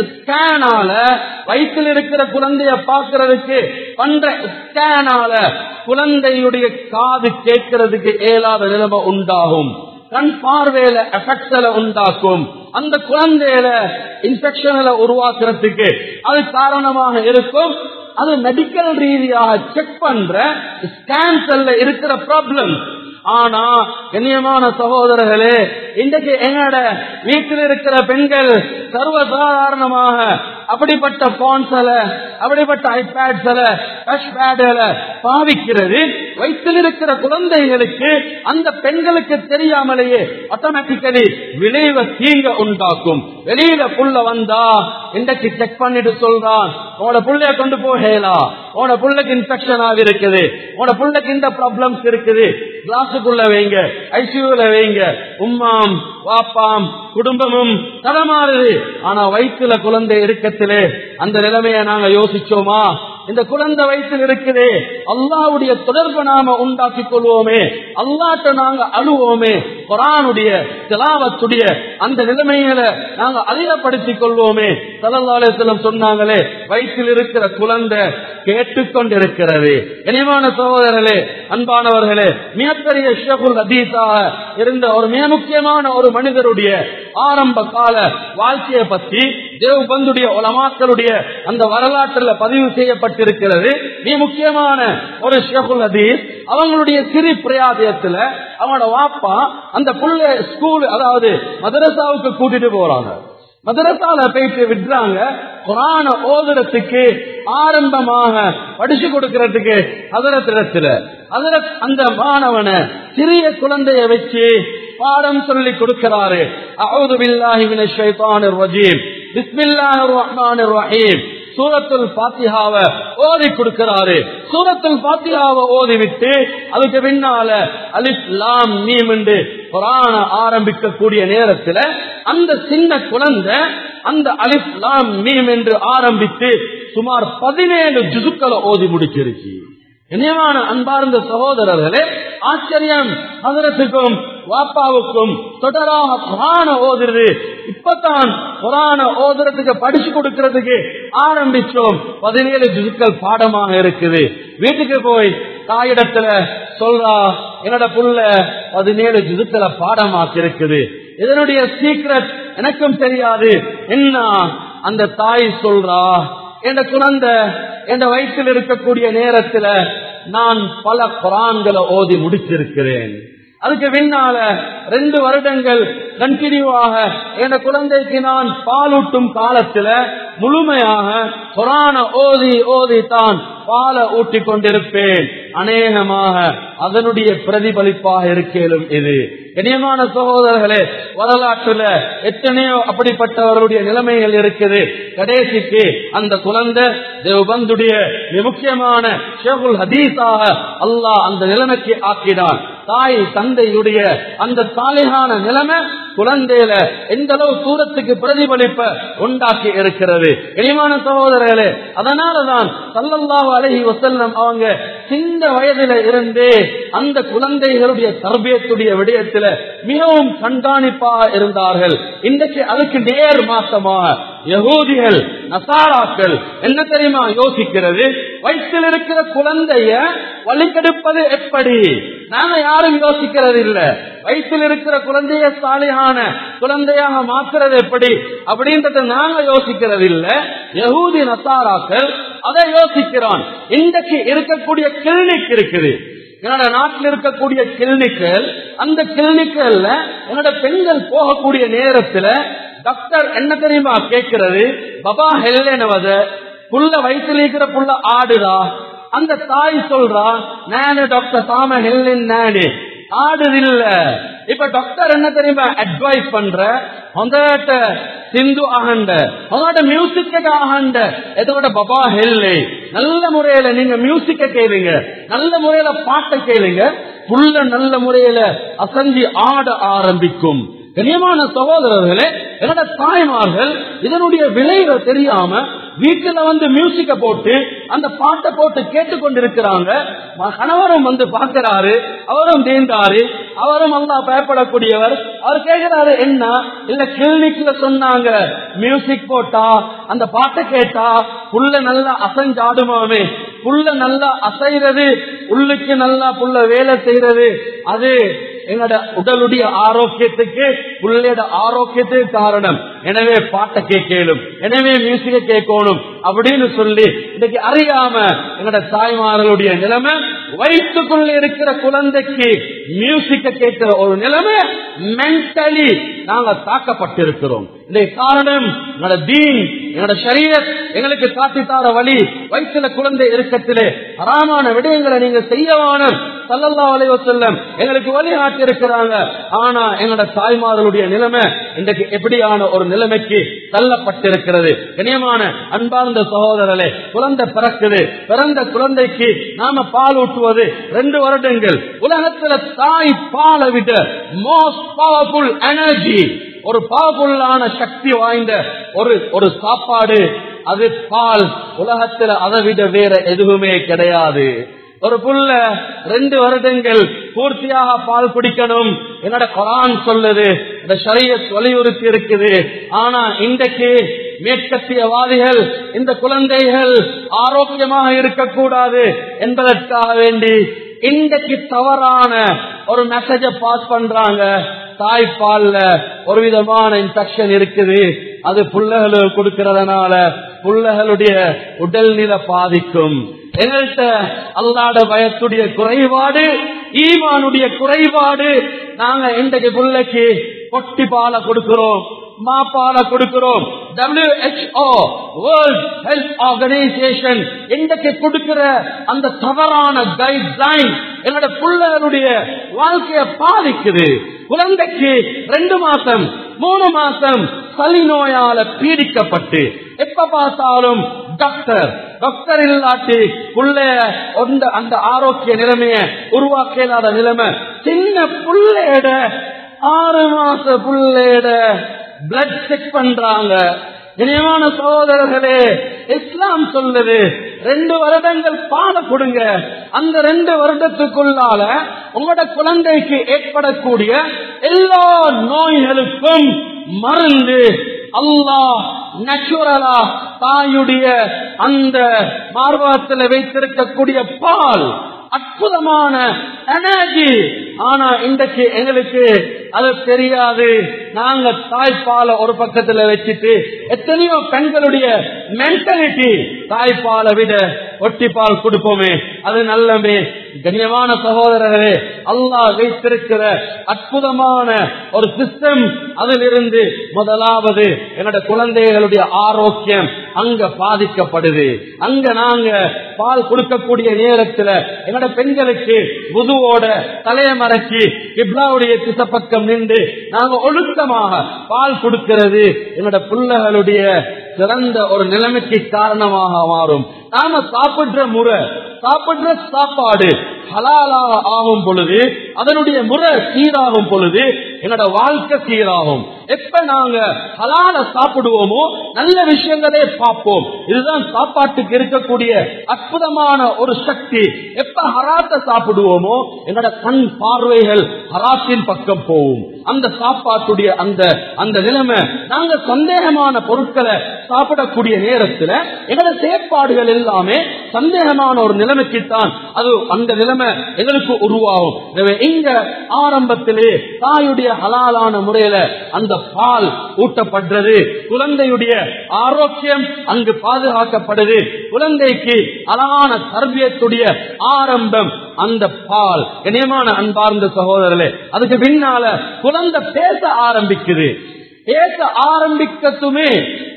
ஸ்கேனால வயிற்றில் இருக்கிற குழந்தைய பார்க்கறதுக்கு பண்ற ஸ்கேனால குழந்தையுடைய காது கேட்கறதுக்கு இயலாத நிலைமை உண்டாகும் கண் பார்வையில எஃபெக்ட்ல உண்டாக்கும் அந்த குழந்தையில இன்ஃபெக்ஷன்ல உருவாக்குறதுக்கு அது காரணமாக இருக்கும் அது மெடிக்கல் ரீதியாக செக் பண்ற ஸ்கேன்ஸ்ல இருக்கிற ப்ராப்ளம் ஆனா கண்ணியமான சகோதரர்களே இன்றைக்கு எங்கட வீட்டில் இருக்கிற பெண்கள் சர்வசாதாரணமாக அப்படிப்பட்ட போன்ஸ்ல அப்படிப்பட்ட ஐபேட்ஸ்ல டச் பேட்ல பாவிக்கிறது வயிற்றில் இருக்கிற குழந்தைகளுக்கு அந்த பெண்களுக்கு தெரியாமலேயே ஆட்டோமேட்டிக்கலி விளைவ தீங்க உண்டாக்கும் வெளியில புள்ள வந்தா இன்றைக்கு செக் பண்ணிட்டு சொல்றான் உங்களோட புள்ளைய கொண்டு போகலாம் உங்களோட புள்ளைக்கு இன்ஃபெக்ஷன் ஆகி இருக்குது உங்களோட புள்ளைக்கு இந்த ப்ராப்ளம்ஸ் இருக்குது கிளாஸுக்குள்ள வைங்க ஐசியூல வைங்க உம்மாம் வாப்பாம் குடும்பமும் தடமாறுது ஆனா வயிற்றுல குழந்தை இருக்கத்திலே அந்த நிலைமையை நாங்க யோசிச்சோமா இந்த குழந்தை வயிற்றில் இருக்குது அல்லாவுடைய தொடர்பு நாம உண்டாக்கி கொள்வோமே அல்லாட்ட நாங்க அழுவோமே குரானுடைய திலாவத்துடைய அந்த நிலைமைகளை நாங்க அதிகப்படுத்திக் கொள்வோமே தலல்லாலயத்திலும் சொன்னாங்களே வயிற்றில் இருக்கிற குழந்தை கேட்டுக்கொண்டிருக்கிறது இனிமான சகோதரர்களே அன்பானவர்களே மிகப்பெரிய ஷேகுல் ஹதீஸாக இருந்த ஒரு மிக முக்கியமான ஒரு மனிதருடைய ஆரம்ப கால வாழ்க்கையை பற்றி தேவபந்துடைய உலமாக்களுடைய அந்த வரலாற்றுல பதிவு செய்யப்பட்டிருக்கிறது மிக முக்கியமான ஒரு ஷேகுல் ஹதீஸ் அவங்களுடைய சிறு பிரயாதயத்துல அவனோட வாப்பா அந்த புள்ள ஸ்கூல் அதாவது மதரசாவுக்கு கூட்டிட்டு போறாங்க மதரசால போயிட்டு விடுறாங்க குரான ஓதுறதுக்கு ஆரம்பமாக படிச்சு கொடுக்கறதுக்கு அதரத்திடத்துல அதர அந்த மாணவனை சிறிய குழந்தைய வச்சு பாடம் சொல்லி கொடுக்கிறாரு அவுது பில்லாஹி மினஷ் ஷைத்தானிர் ரஜீம் பிஸ்மில்லாஹிர் ரஹ்மானிர் ரஹீம் சூரத்துல் பாத்தியாவை ஓதி கொடுக்கிறாரு சூரத்துல் பாத்தியாவை ஓதி விட்டு அதுக்கு பின்னால அலிஃப் லாம் மீம் என்று குரான ஆரம்பிக்கக்கூடிய நேரத்துல அந்த சின்ன குழந்தை அந்த அலிஃப் லாம் மீம் என்று ஆரம்பித்து சுமார் பதினேழு ஜுசுக்களை ஓதி முடிச்சிருச்சு இனியமான அன்பார்ந்த சகோதரர்களே ஆச்சரியம் அதரத்துக்கும் வாப்பாவுக்கும் தொடராக குரான ஓதுறது இப்பதான் குரான ஓதுறதுக்கு படிச்சு கொடுக்கறதுக்கு ஆரம்பிச்சோம் பதினேழு ஜுசுக்கள் பாடமாக இருக்குது வீட்டுக்கு போய் தாயிடத்துல சொல்றா என்னோட புள்ள பதினேழு ஜுசுக்களை பாடமாக்கி இருக்குது இதனுடைய சீக்ரெட் எனக்கும் தெரியாது என்ன அந்த தாய் சொல்றா என் குழந்தை என் வயிற்றில் இருக்கக்கூடிய நேரத்துல நான் பல குரான்களை ஓதி முடிச்சிருக்கிறேன் அதுக்கு பின்னால ரெண்டு வருடங்கள் கண்டினியூவாக என் குழந்தைக்கு நான் பாலூட்டும் காலத்துல முழுமையாக குரான ஓதி ஓதி தான் பாலை ஊட்டி கொண்டிருப்பேன் அநேகமாக அதனுடைய பிரதிபலிப்பாக இருக்கலும் இது கனியமான சகோதரர்களே வரலாற்றுல எத்தனையோ அப்படிப்பட்டவர்களுடைய நிலைமைகள் இருக்குது கடைசிக்கு அந்த குழந்தை தேவபந்துடைய மிக முக்கியமான ஷேகுல் ஹதீஸாக அல்லாஹ் அந்த நிலைமைக்கு ஆக்கினான் தாய் தந்தையுடைய அந்த சாலையான நிலைமை குழந்தையில எந்த அளவு தூரத்துக்கு பிரதிபலிப்ப உண்டாக்கி இருக்கிறது இனிமான சகோதரர்களே அதனாலதான் சல்லல்லாஹு அலைஹி வசல்லம் அவங்க சிந்த வயதில இருந்து அந்த குழந்தைகளுடைய தர்பியத்துடைய விடயத்துல மிகவும் கண்காணிப்பாக இருந்தார்கள் இன்றைக்கு அதுக்கு நேர் மாசமாக யகூதிகள் நசாராக்கள் என்ன தெரியுமா யோசிக்கிறது வயிற்றில் இருக்கிற குழந்தைய வழிகெடுப்பது எப்படி நாங்க யாரும் யோசிக்கிறது இல்ல வயிற்றில் இருக்கிற குழந்தைய சாலியான குழந்தையாக மாற்றுறது எப்படி அப்படின்றத நாங்க யோசிக்கிறது இல்ல யகூதி நசாராக்கள் அதை யோசிக்கிறான் இன்றைக்கு இருக்கக்கூடிய கிளினிக் இருக்குது என்னோட நாட்டில் இருக்கக்கூடிய கிளினிக்கள் அந்த கிளினிக்கல்ல என்னோட பெண்கள் போகக்கூடிய நேரத்துல டாக்டர் என்ன தெரியுமா கேட்கிறது பபா ஹெல்லேனவத புள்ள வயிற்றுல இருக்கிற புள்ள ஆடுதா அந்த தாய் சொல்றா நானு டாக்டர் சாம ஹெல்லின் நானு ஆடுதில்ல இப்ப டாக்டர் என்ன தெரியுமா அட்வைஸ் பண்ற உங்ககிட்ட சிந்து ஆகண்ட உங்களோட மியூசிக்க ஆகண்ட எதோட பபா ஹெல்லு நல்ல முறையில நீங்க மியூசிக்க கேளுங்க நல்ல முறையில பாட்டை கேளுங்க புள்ள நல்ல முறையில அசஞ்சி ஆட ஆரம்பிக்கும் கண்ணியமான சகோதரர்களே என்னோட தாய்மார்கள் இதனுடைய விளைவை தெரியாம வீட்டுல வந்து மியூசிக்க போட்டு அந்த பாட்டை போட்டு கேட்டுக்கொண்டிருக்கிறாங்க கணவரும் வந்து பார்க்கிறாரு அவரும் தீண்டாரு அவரும் அல்லா பயப்படக்கூடியவர் அவர் கேட்கிறாரு என்ன இல்ல கிளினிக்ல சொன்னாங்க மியூசிக் போட்டா அந்த பாட்டை கேட்டா புள்ள நல்லா அசைஞ்சாடுமாமே புள்ள நல்லா அசைறது உள்ளுக்கு நல்லா புள்ள வேலை செய்யறது அது எங்களோட உடலுடைய ஆரோக்கியத்துக்கு புள்ளையோட ஆரோக்கியத்துக்கு காரணம் எனவே பாட்டை கேட்கலும் எனவே மியூசிக்க கேட்கணும் அப்படின்னு சொல்லி இன்னைக்கு அறியாம எங்களோட தாய்மார்களுடைய நிலைமை வயிற்றுக்குள்ள இருக்கிற குழந்தைக்கு மியூசிக்க கேட்கிற ஒரு நிலைமை மென்டலி நாங்க தாக்கப்பட்டிருக்கிறோம் இதை காரணம் எங்களோட தீன் எங்களோட சரீரத் எங்களுக்கு காட்டித்தார வழி வயிற்றுல குழந்தை இருக்கத்திலே அறாமான விடயங்களை நீங்க செய்யவான சல்லல்லா அலைவ செல்லம் எங்களுக்கு வழிகாட்டி இருக்கிறாங்க ஆனா எங்களோட தாய்மார்களுடைய நிலைமை இன்றைக்கு எப்படியான ஒரு நிலைமைக்கு தள்ளப்பட்டிருக்கிறது கனியமான அன்பார்ந்த சகோதரர்களே குழந்தை பிறக்குது பிறந்த குழந்தைக்கு நாம பால் ஊட்டுவது ரெண்டு வருடங்கள் உலகத்துல தாய் பாலை விட மோஸ்ட் பவர்ஃபுல் எனர்ஜி ஒரு பவர்ஃபுல்லான சக்தி வாய்ந்த ஒரு ஒரு சாப்பாடு அது பால் உலகத்துல அதை விட வேற எதுவுமே கிடையாது ஒரு புள்ள ரெண்டு வருடங்கள் பூர்த்தியாக பால் குடிக்கணும் என்னோட குரான் சொல்லுது இந்த சரிய வலியுறுத்தி இருக்குது ஆனா இன்றைக்கு மேற்கத்தியவாதிகள் இந்த குழந்தைகள் ஆரோக்கியமாக இருக்கக்கூடாது என்பதற்காக வேண்டி இன்றைக்கு தவறான ஒரு மெசேஜ பாஸ் பண்றாங்க தாய்ப்பால்ல ஒரு விதமான இன்ஃபெக்ஷன் இருக்குது அது புள்ளகளுக்கு கொடுக்கறதுனால புள்ளகளுடைய உடல்நிலை பாதிக்கும் எங்கள்கிட்ட அல்லாட பயத்துடைய குறைபாடு ஈமானுடைய குறைபாடு நாங்க இன்றைக்கு புள்ளைக்கு பொட்டி பாலை கொடுக்கிறோம் மாப்பால கொடுக்கிறோம் WHO வேர்ல்ட் ஹெல்த் ஆர்கனைசேஷன் இன்றைக்கு கொடுக்கிற அந்த தவறான கைட்லைன் என்னோட பிள்ளைகளுடைய வாழ்க்கையை பாதிக்குது குழந்தைக்கு ரெண்டு மாசம் மூணு மாசம் சளி நோயால பீடிக்கப்பட்டு எப்ப பார்த்தாலும் டாக்டர் டாக்டர் இல்லாட்டி புள்ளைய அந்த ஆரோக்கிய நிலைமைய உருவாக்க இல்லாத நிலைமை சின்ன புள்ளையோட ஆறு மாச புள்ளையோட பிளட் செக் பண்றாங்க இனியமான சகோதரர்களே இஸ்லாம் சொல்லுது ரெண்டு வருடங்கள் பாட கொடுங்க அந்த ரெண்டு வருடத்துக்குள்ளால உங்களோட குழந்தைக்கு ஏற்படக்கூடிய எல்லா நோய்களுக்கும் மருந்து அல்லாஹ் நேச்சுரலா தாயுடைய அந்த மார்பகத்தில் வைத்திருக்கக்கூடிய பால் அற்புதமான எனர்ஜி ஆனா இன்றைக்கு எங்களுக்கு அது தெரியாது நாங்க தாய்ப்பாலை ஒரு பக்கத்துல வச்சுட்டு எத்தனையோ பெண்களுடைய மென்டாலிட்டி தாய்ப்பாலை விட ஒட்டி பால் கொடுப்போமே அது நல்லமே கண்ணியமான சகோதரர்களே அல்லாஹ் வைத்திருக்கிற அற்புதமான ஒரு சிஸ்டம் அதிலிருந்து முதலாவது என்னோட குழந்தைகளுடைய ஆரோக்கியம் அங்க பாதிக்கப்படுது அங்க நாங்க பால் கொடுக்கக்கூடிய நேரத்துல என்னோட பெண்களுக்கு புதுவோட தலைய மறைச்சி இப்லாவுடைய திசப்பக்கம் நின்று நாங்க ஒழுக்கமாக பால் கொடுக்கிறது என்னோட பிள்ளைகளுடைய சிறந்த ஒரு நிலைமைக்கு காரணமாக மாறும் நாம சாப்பிடுற முறை சாப்பிடுற சாப்பாடு ஹலாலாக ஆகும் பொழுது அதனுடைய முறை சீராகும் பொழுது என்னோட வாழ்க்கை சீராகும் எப்ப நாங்க ஹலால சாப்பிடுவோமோ நல்ல விஷயங்களே பார்ப்போம் இதுதான் சாப்பாட்டுக்கு இருக்கக்கூடிய அற்புதமான ஒரு சக்தி எப்ப ஹராத்த சாப்பிடுவோமோ எங்களோட கண் பார்வைகள் ஹராத்தின் பக்கம் போகும் அந்த சாப்பாட்டுடைய அந்த அந்த நிலைமை நாங்க சந்தேகமான பொருட்களை சாப்பிடக்கூடிய நேரத்துல எங்களோட செயற்பாடுகள் எல்லாமே சந்தேகமான ஒரு நிலைமைக்கு தான் அது அந்த நிலைமை எங்களுக்கு உருவாகும் எனவே இங்க ஆரம்பத்திலே தாயுடைய ஹலாலான முறையில அந்த பால் ஊட்டப்படுறது குழந்தையுடைய ஆரோக்கியம் அங்கு பாதுகாக்கப்படுது குழந்தைக்கு அழகான சர்வியத்துடைய ஆரம்பம் அந்த பால் இணையமான அன்பார்ந்த சகோதரர்களே அதுக்கு பின்னால குழந்தை பேச ஆரம்பிக்குது பேச ஆரம்பிக்கத்துமே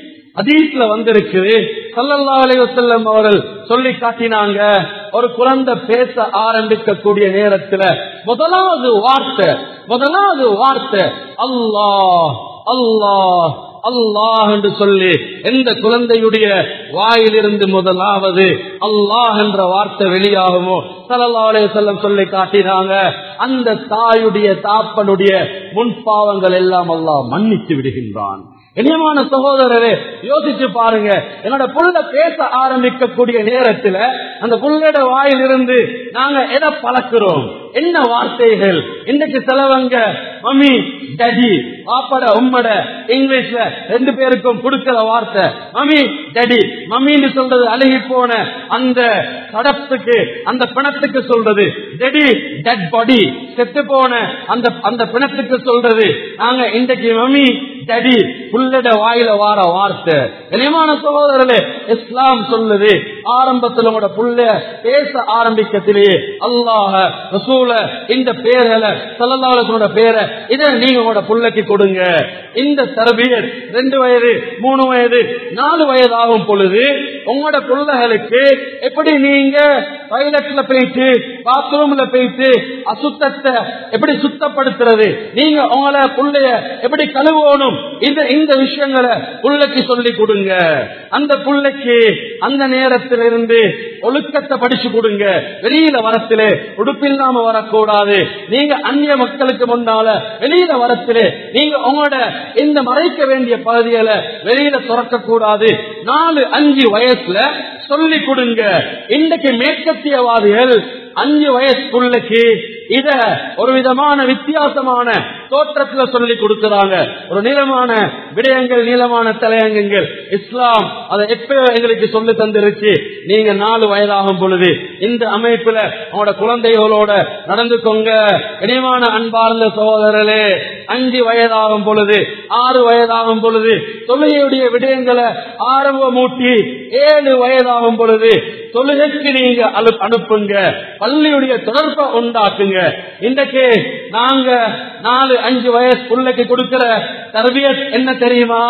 அதீஸ்ல வந்திருக்குது சல்லல்லா அலைவசல்லம் அவர்கள் சொல்லி காட்டினாங்க ஒரு குழந்தை பேச ஆரம்பிக்கக்கூடிய நேரத்துல முதலாவது வார்த்தை முதலாவது வார்த்தை அல்லாஹ் அல்லாஹ் அல்லாஹ் என்று சொல்லி எந்த குழந்தையுடைய வாயிலிருந்து முதலாவது அல்லாஹ் என்ற வார்த்தை வெளியாகுமோ சலல்லாலே செல்லம் சொல்லி காட்டினாங்க அந்த தாயுடைய தாப்பனுடைய முன்பாவங்கள் எல்லாம் அல்லாஹ் மன்னித்து விடுகின்றான் இனியமான சகோதரரே யோசிச்சு பாருங்க என்னோட புள்ள பேச ஆரம்பிக்கக்கூடிய நேரத்துல அந்த புள்ளோட வாயிலிருந்து நாங்க எதை பழக்கிறோம் என்ன வார்த்தைகள் இன்னைக்கு செலவங்க மம்மி டடி பாப்பட உம்மட இங்கிலீஷ்ல ரெண்டு பேருக்கும் கொடுக்கிற வார்த்தை மம்மி டடி மம்மின்னு சொல்றது அழுகி போன அந்த சடத்துக்கு அந்த பிணத்துக்கு சொல்றது டெடி டெட் பாடி செத்து போன அந்த அந்த பிணத்துக்கு சொல்றது நாங்க இன்றைக்கு மம்மி டடி புள்ளட வாயில வார வார்த்தை இனியமான சகோதரர்களே இஸ்லாம் சொல்லுது ஆரம்பத்தில் உங்களோட புள்ள பேச ஆரம்பிக்கத்திலேயே அல்லாஹ ரசூல இந்த பேர்களை சல்லல்லாஹோட பேரை இதை நீங்க உங்களோட புள்ளைக்கு கொடுங்க இந்த தரபியர் ரெண்டு வயது மூணு வயது நாலு வயது ஆகும் பொழுது உங்களோட பிள்ளைகளுக்கு எப்படி நீங்க டாய்லெட்ல போயிட்டு பாத்ரூம்ல போயிட்டு அசுத்தத்தை எப்படி சுத்தப்படுத்துறது நீங்க உங்களை புள்ளைய எப்படி கழுவணும் இந்த இந்த விஷயங்களை புள்ளைக்கு சொல்லி கொடுங்க அந்த புள்ளைக்கு அந்த நேரத்திலிருந்து ஒழுக்கத்தை படிச்சு கொடுங்க வெளியில வரத்திலே உடுப்பில்லாம வரக்கூடாது நீங்க அந்நிய மக்களுக்கு முன்னால வெளியில வரத்திலே நீங்க உங்களோட இந்த மறைக்க வேண்டிய பகுதிகளை வெளியில துறக்க கூடாது நாலு அஞ்சு வயசுல சொல்லி கொடுங்க இன்றைக்கு மேற்கத்தியவாதிகள் அஞ்சு வயசுக்குள்ளக்கு இத ஒரு விதமான வித்தியாசமான தோற்றத்துல சொல்லி கொடுக்கிறாங்க ஒரு நீளமான விடயங்கள் நீளமான தலையங்கங்கள் இஸ்லாம் அதை எப்பயோ எங்களுக்கு சொல்லி தந்துருச்சு நீங்க நாலு வயதாகும் பொழுது இந்த அமைப்புல அவங்களோட குழந்தைகளோட நடந்துக்கோங்க இனிமான அன்பார்ந்த சகோதரர்களே அஞ்சு வயதாகும் பொழுது ஆறு வயதாகும் பொழுது தொழுகையுடைய விடயங்களை ஆரம்பமூட்டி ஏழு வயதாகும் பொழுது தொழுகைக்கு நீங்க அனு- அனுப்புங்க பள்ளியுடைய தொடர்பை உண்டாக்குங்க இன்றைக்கு நாங்க நாலு அஞ்சு வயசு பிள்ளைக்கு கொடுக்கிற தர்பியத் என்ன தெரியுமா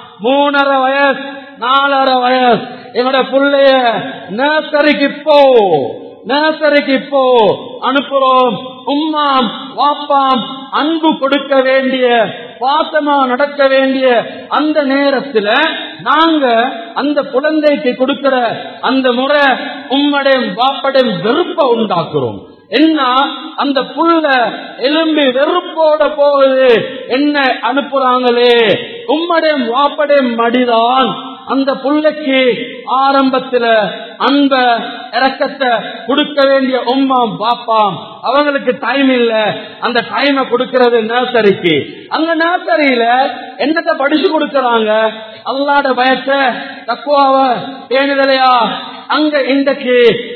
மூணரை வயசு நாலரை வயசு என்னோட பிள்ளைய நர்சரிக்கு போ நர்சரிக்கு போ அனுப்புறோம் உம்மாம் வாப்பாம் அன்பு கொடுக்க வேண்டிய பாசமா நடக்க வேண்டிய அந்த நேரத்துல நாங்க அந்த குழந்தைக்கு கொடுக்கிற அந்த முறை உம்மடையும் வாப்படையும் வெறுப்ப உண்டாக்குறோம் என்ன அந்த புள்ள எலும்பி வெறுப்போட போகுது என்ன அனுப்புறாங்களே உம்மடையும் வாப்படையும் மடிதான் அந்த புள்ளைக்கு ஆரம்பத்துல அன்ப இறக்கத்தை கொடுக்க வேண்டிய உம்மாம் பாப்பாம் அவங்களுக்கு டைம் இல்ல அந்த டைமை கொடுக்கிறது நர்சரிக்கு அங்க நர்சரியில என்னத்தை படிச்சு கொடுக்கறாங்க அல்லாட பயத்தை தக்குவாவ பேணுதலையா அங்க இன்றைக்கு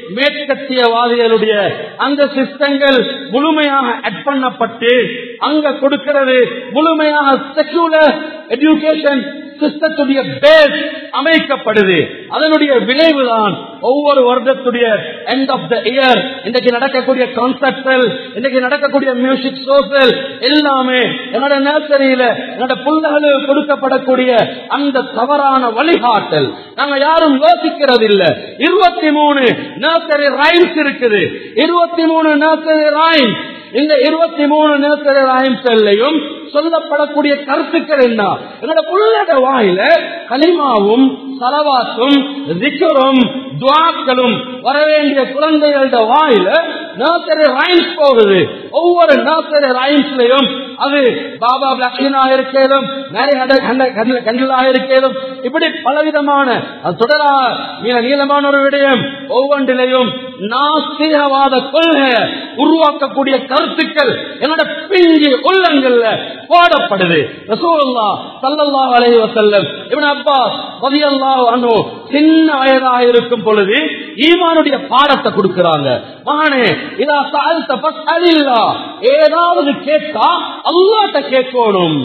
மேற்கத்தியவாதிகளுடைய அந்த சிஸ்டங்கள் முழுமையாக அட் பண்ணப்பட்டு அங்க கொடுக்கிறது முழுமையாக செக்யூலர் எஜுகேஷன் சிஸ்டத்துடைய பேஸ் அமைக்கப்படுது அதனுடைய விளைவுதான் ஒவ்வொரு வருடத்துடைய எண்ட் ஆஃப் த இயர் இன்றைக்கு நடக்கக்கூடிய கான்செப்டல் இன்றைக்கு நடக்கக்கூடிய மியூசிக் ஷோக்கள் எல்லாமே என்னோட நர்சரியில என்னோட புள்ளகளுக்கு கொடுக்கப்படக்கூடிய அந்த தவறான வழிகாட்டல் நாங்க யாரும் யோசிக்கிறது இல்ல இருபத்தி மூணு நர்சரி ரைம்ஸ் இருக்குது இருபத்தி மூணு நர்சரி ரைம்ஸ் இந்த இருபத்தி மூணு நர்சரி ரைம்ஸ்லையும் சொல்லப்படக்கூடிய கருத்துக்கள் என்ன என்னோட புள்ளட வாயில களிமாவும் சலவாத்தும் திக்கரும் துவாக்களும் வர வேண்டிய குழந்தைகளோட வாயில நர்சரி ரைம்ஸ் போகுது ஒவ்வொரு நர்சரி ரைம்ஸ்லயும் அது பாபா லட்சுமணாக இருக்கேனும் நிறைய கண்டலாக இருக்கேனும் இப்படி பலவிதமான அது தொடராக மிக நீளமான ஒரு விடயம் ஒவ்வொன்றிலையும் நாஸ்திகவாத கொள்கை உருவாக்கக்கூடிய கருத்துக்கள் என்னோட பிஞ்சு உள்ளங்கள்ல போடப்படுது ரசூலுல்லா ஸல்லல்லாஹு அலைஹி வஸல்லம் இப்னு அப்பாஸ் ரலியல்லாஹு அன்ஹு சின்ன வயதாக இருக்கும் பொழுது ஈமானுடைய பாடத்தை கொடுக்கறாங்க மகனே இதா சஅல்த ஃபஸ்அலில்லா ஏதாவது கேட்டா அல்லாஹ்ட்ட கேட்கணும்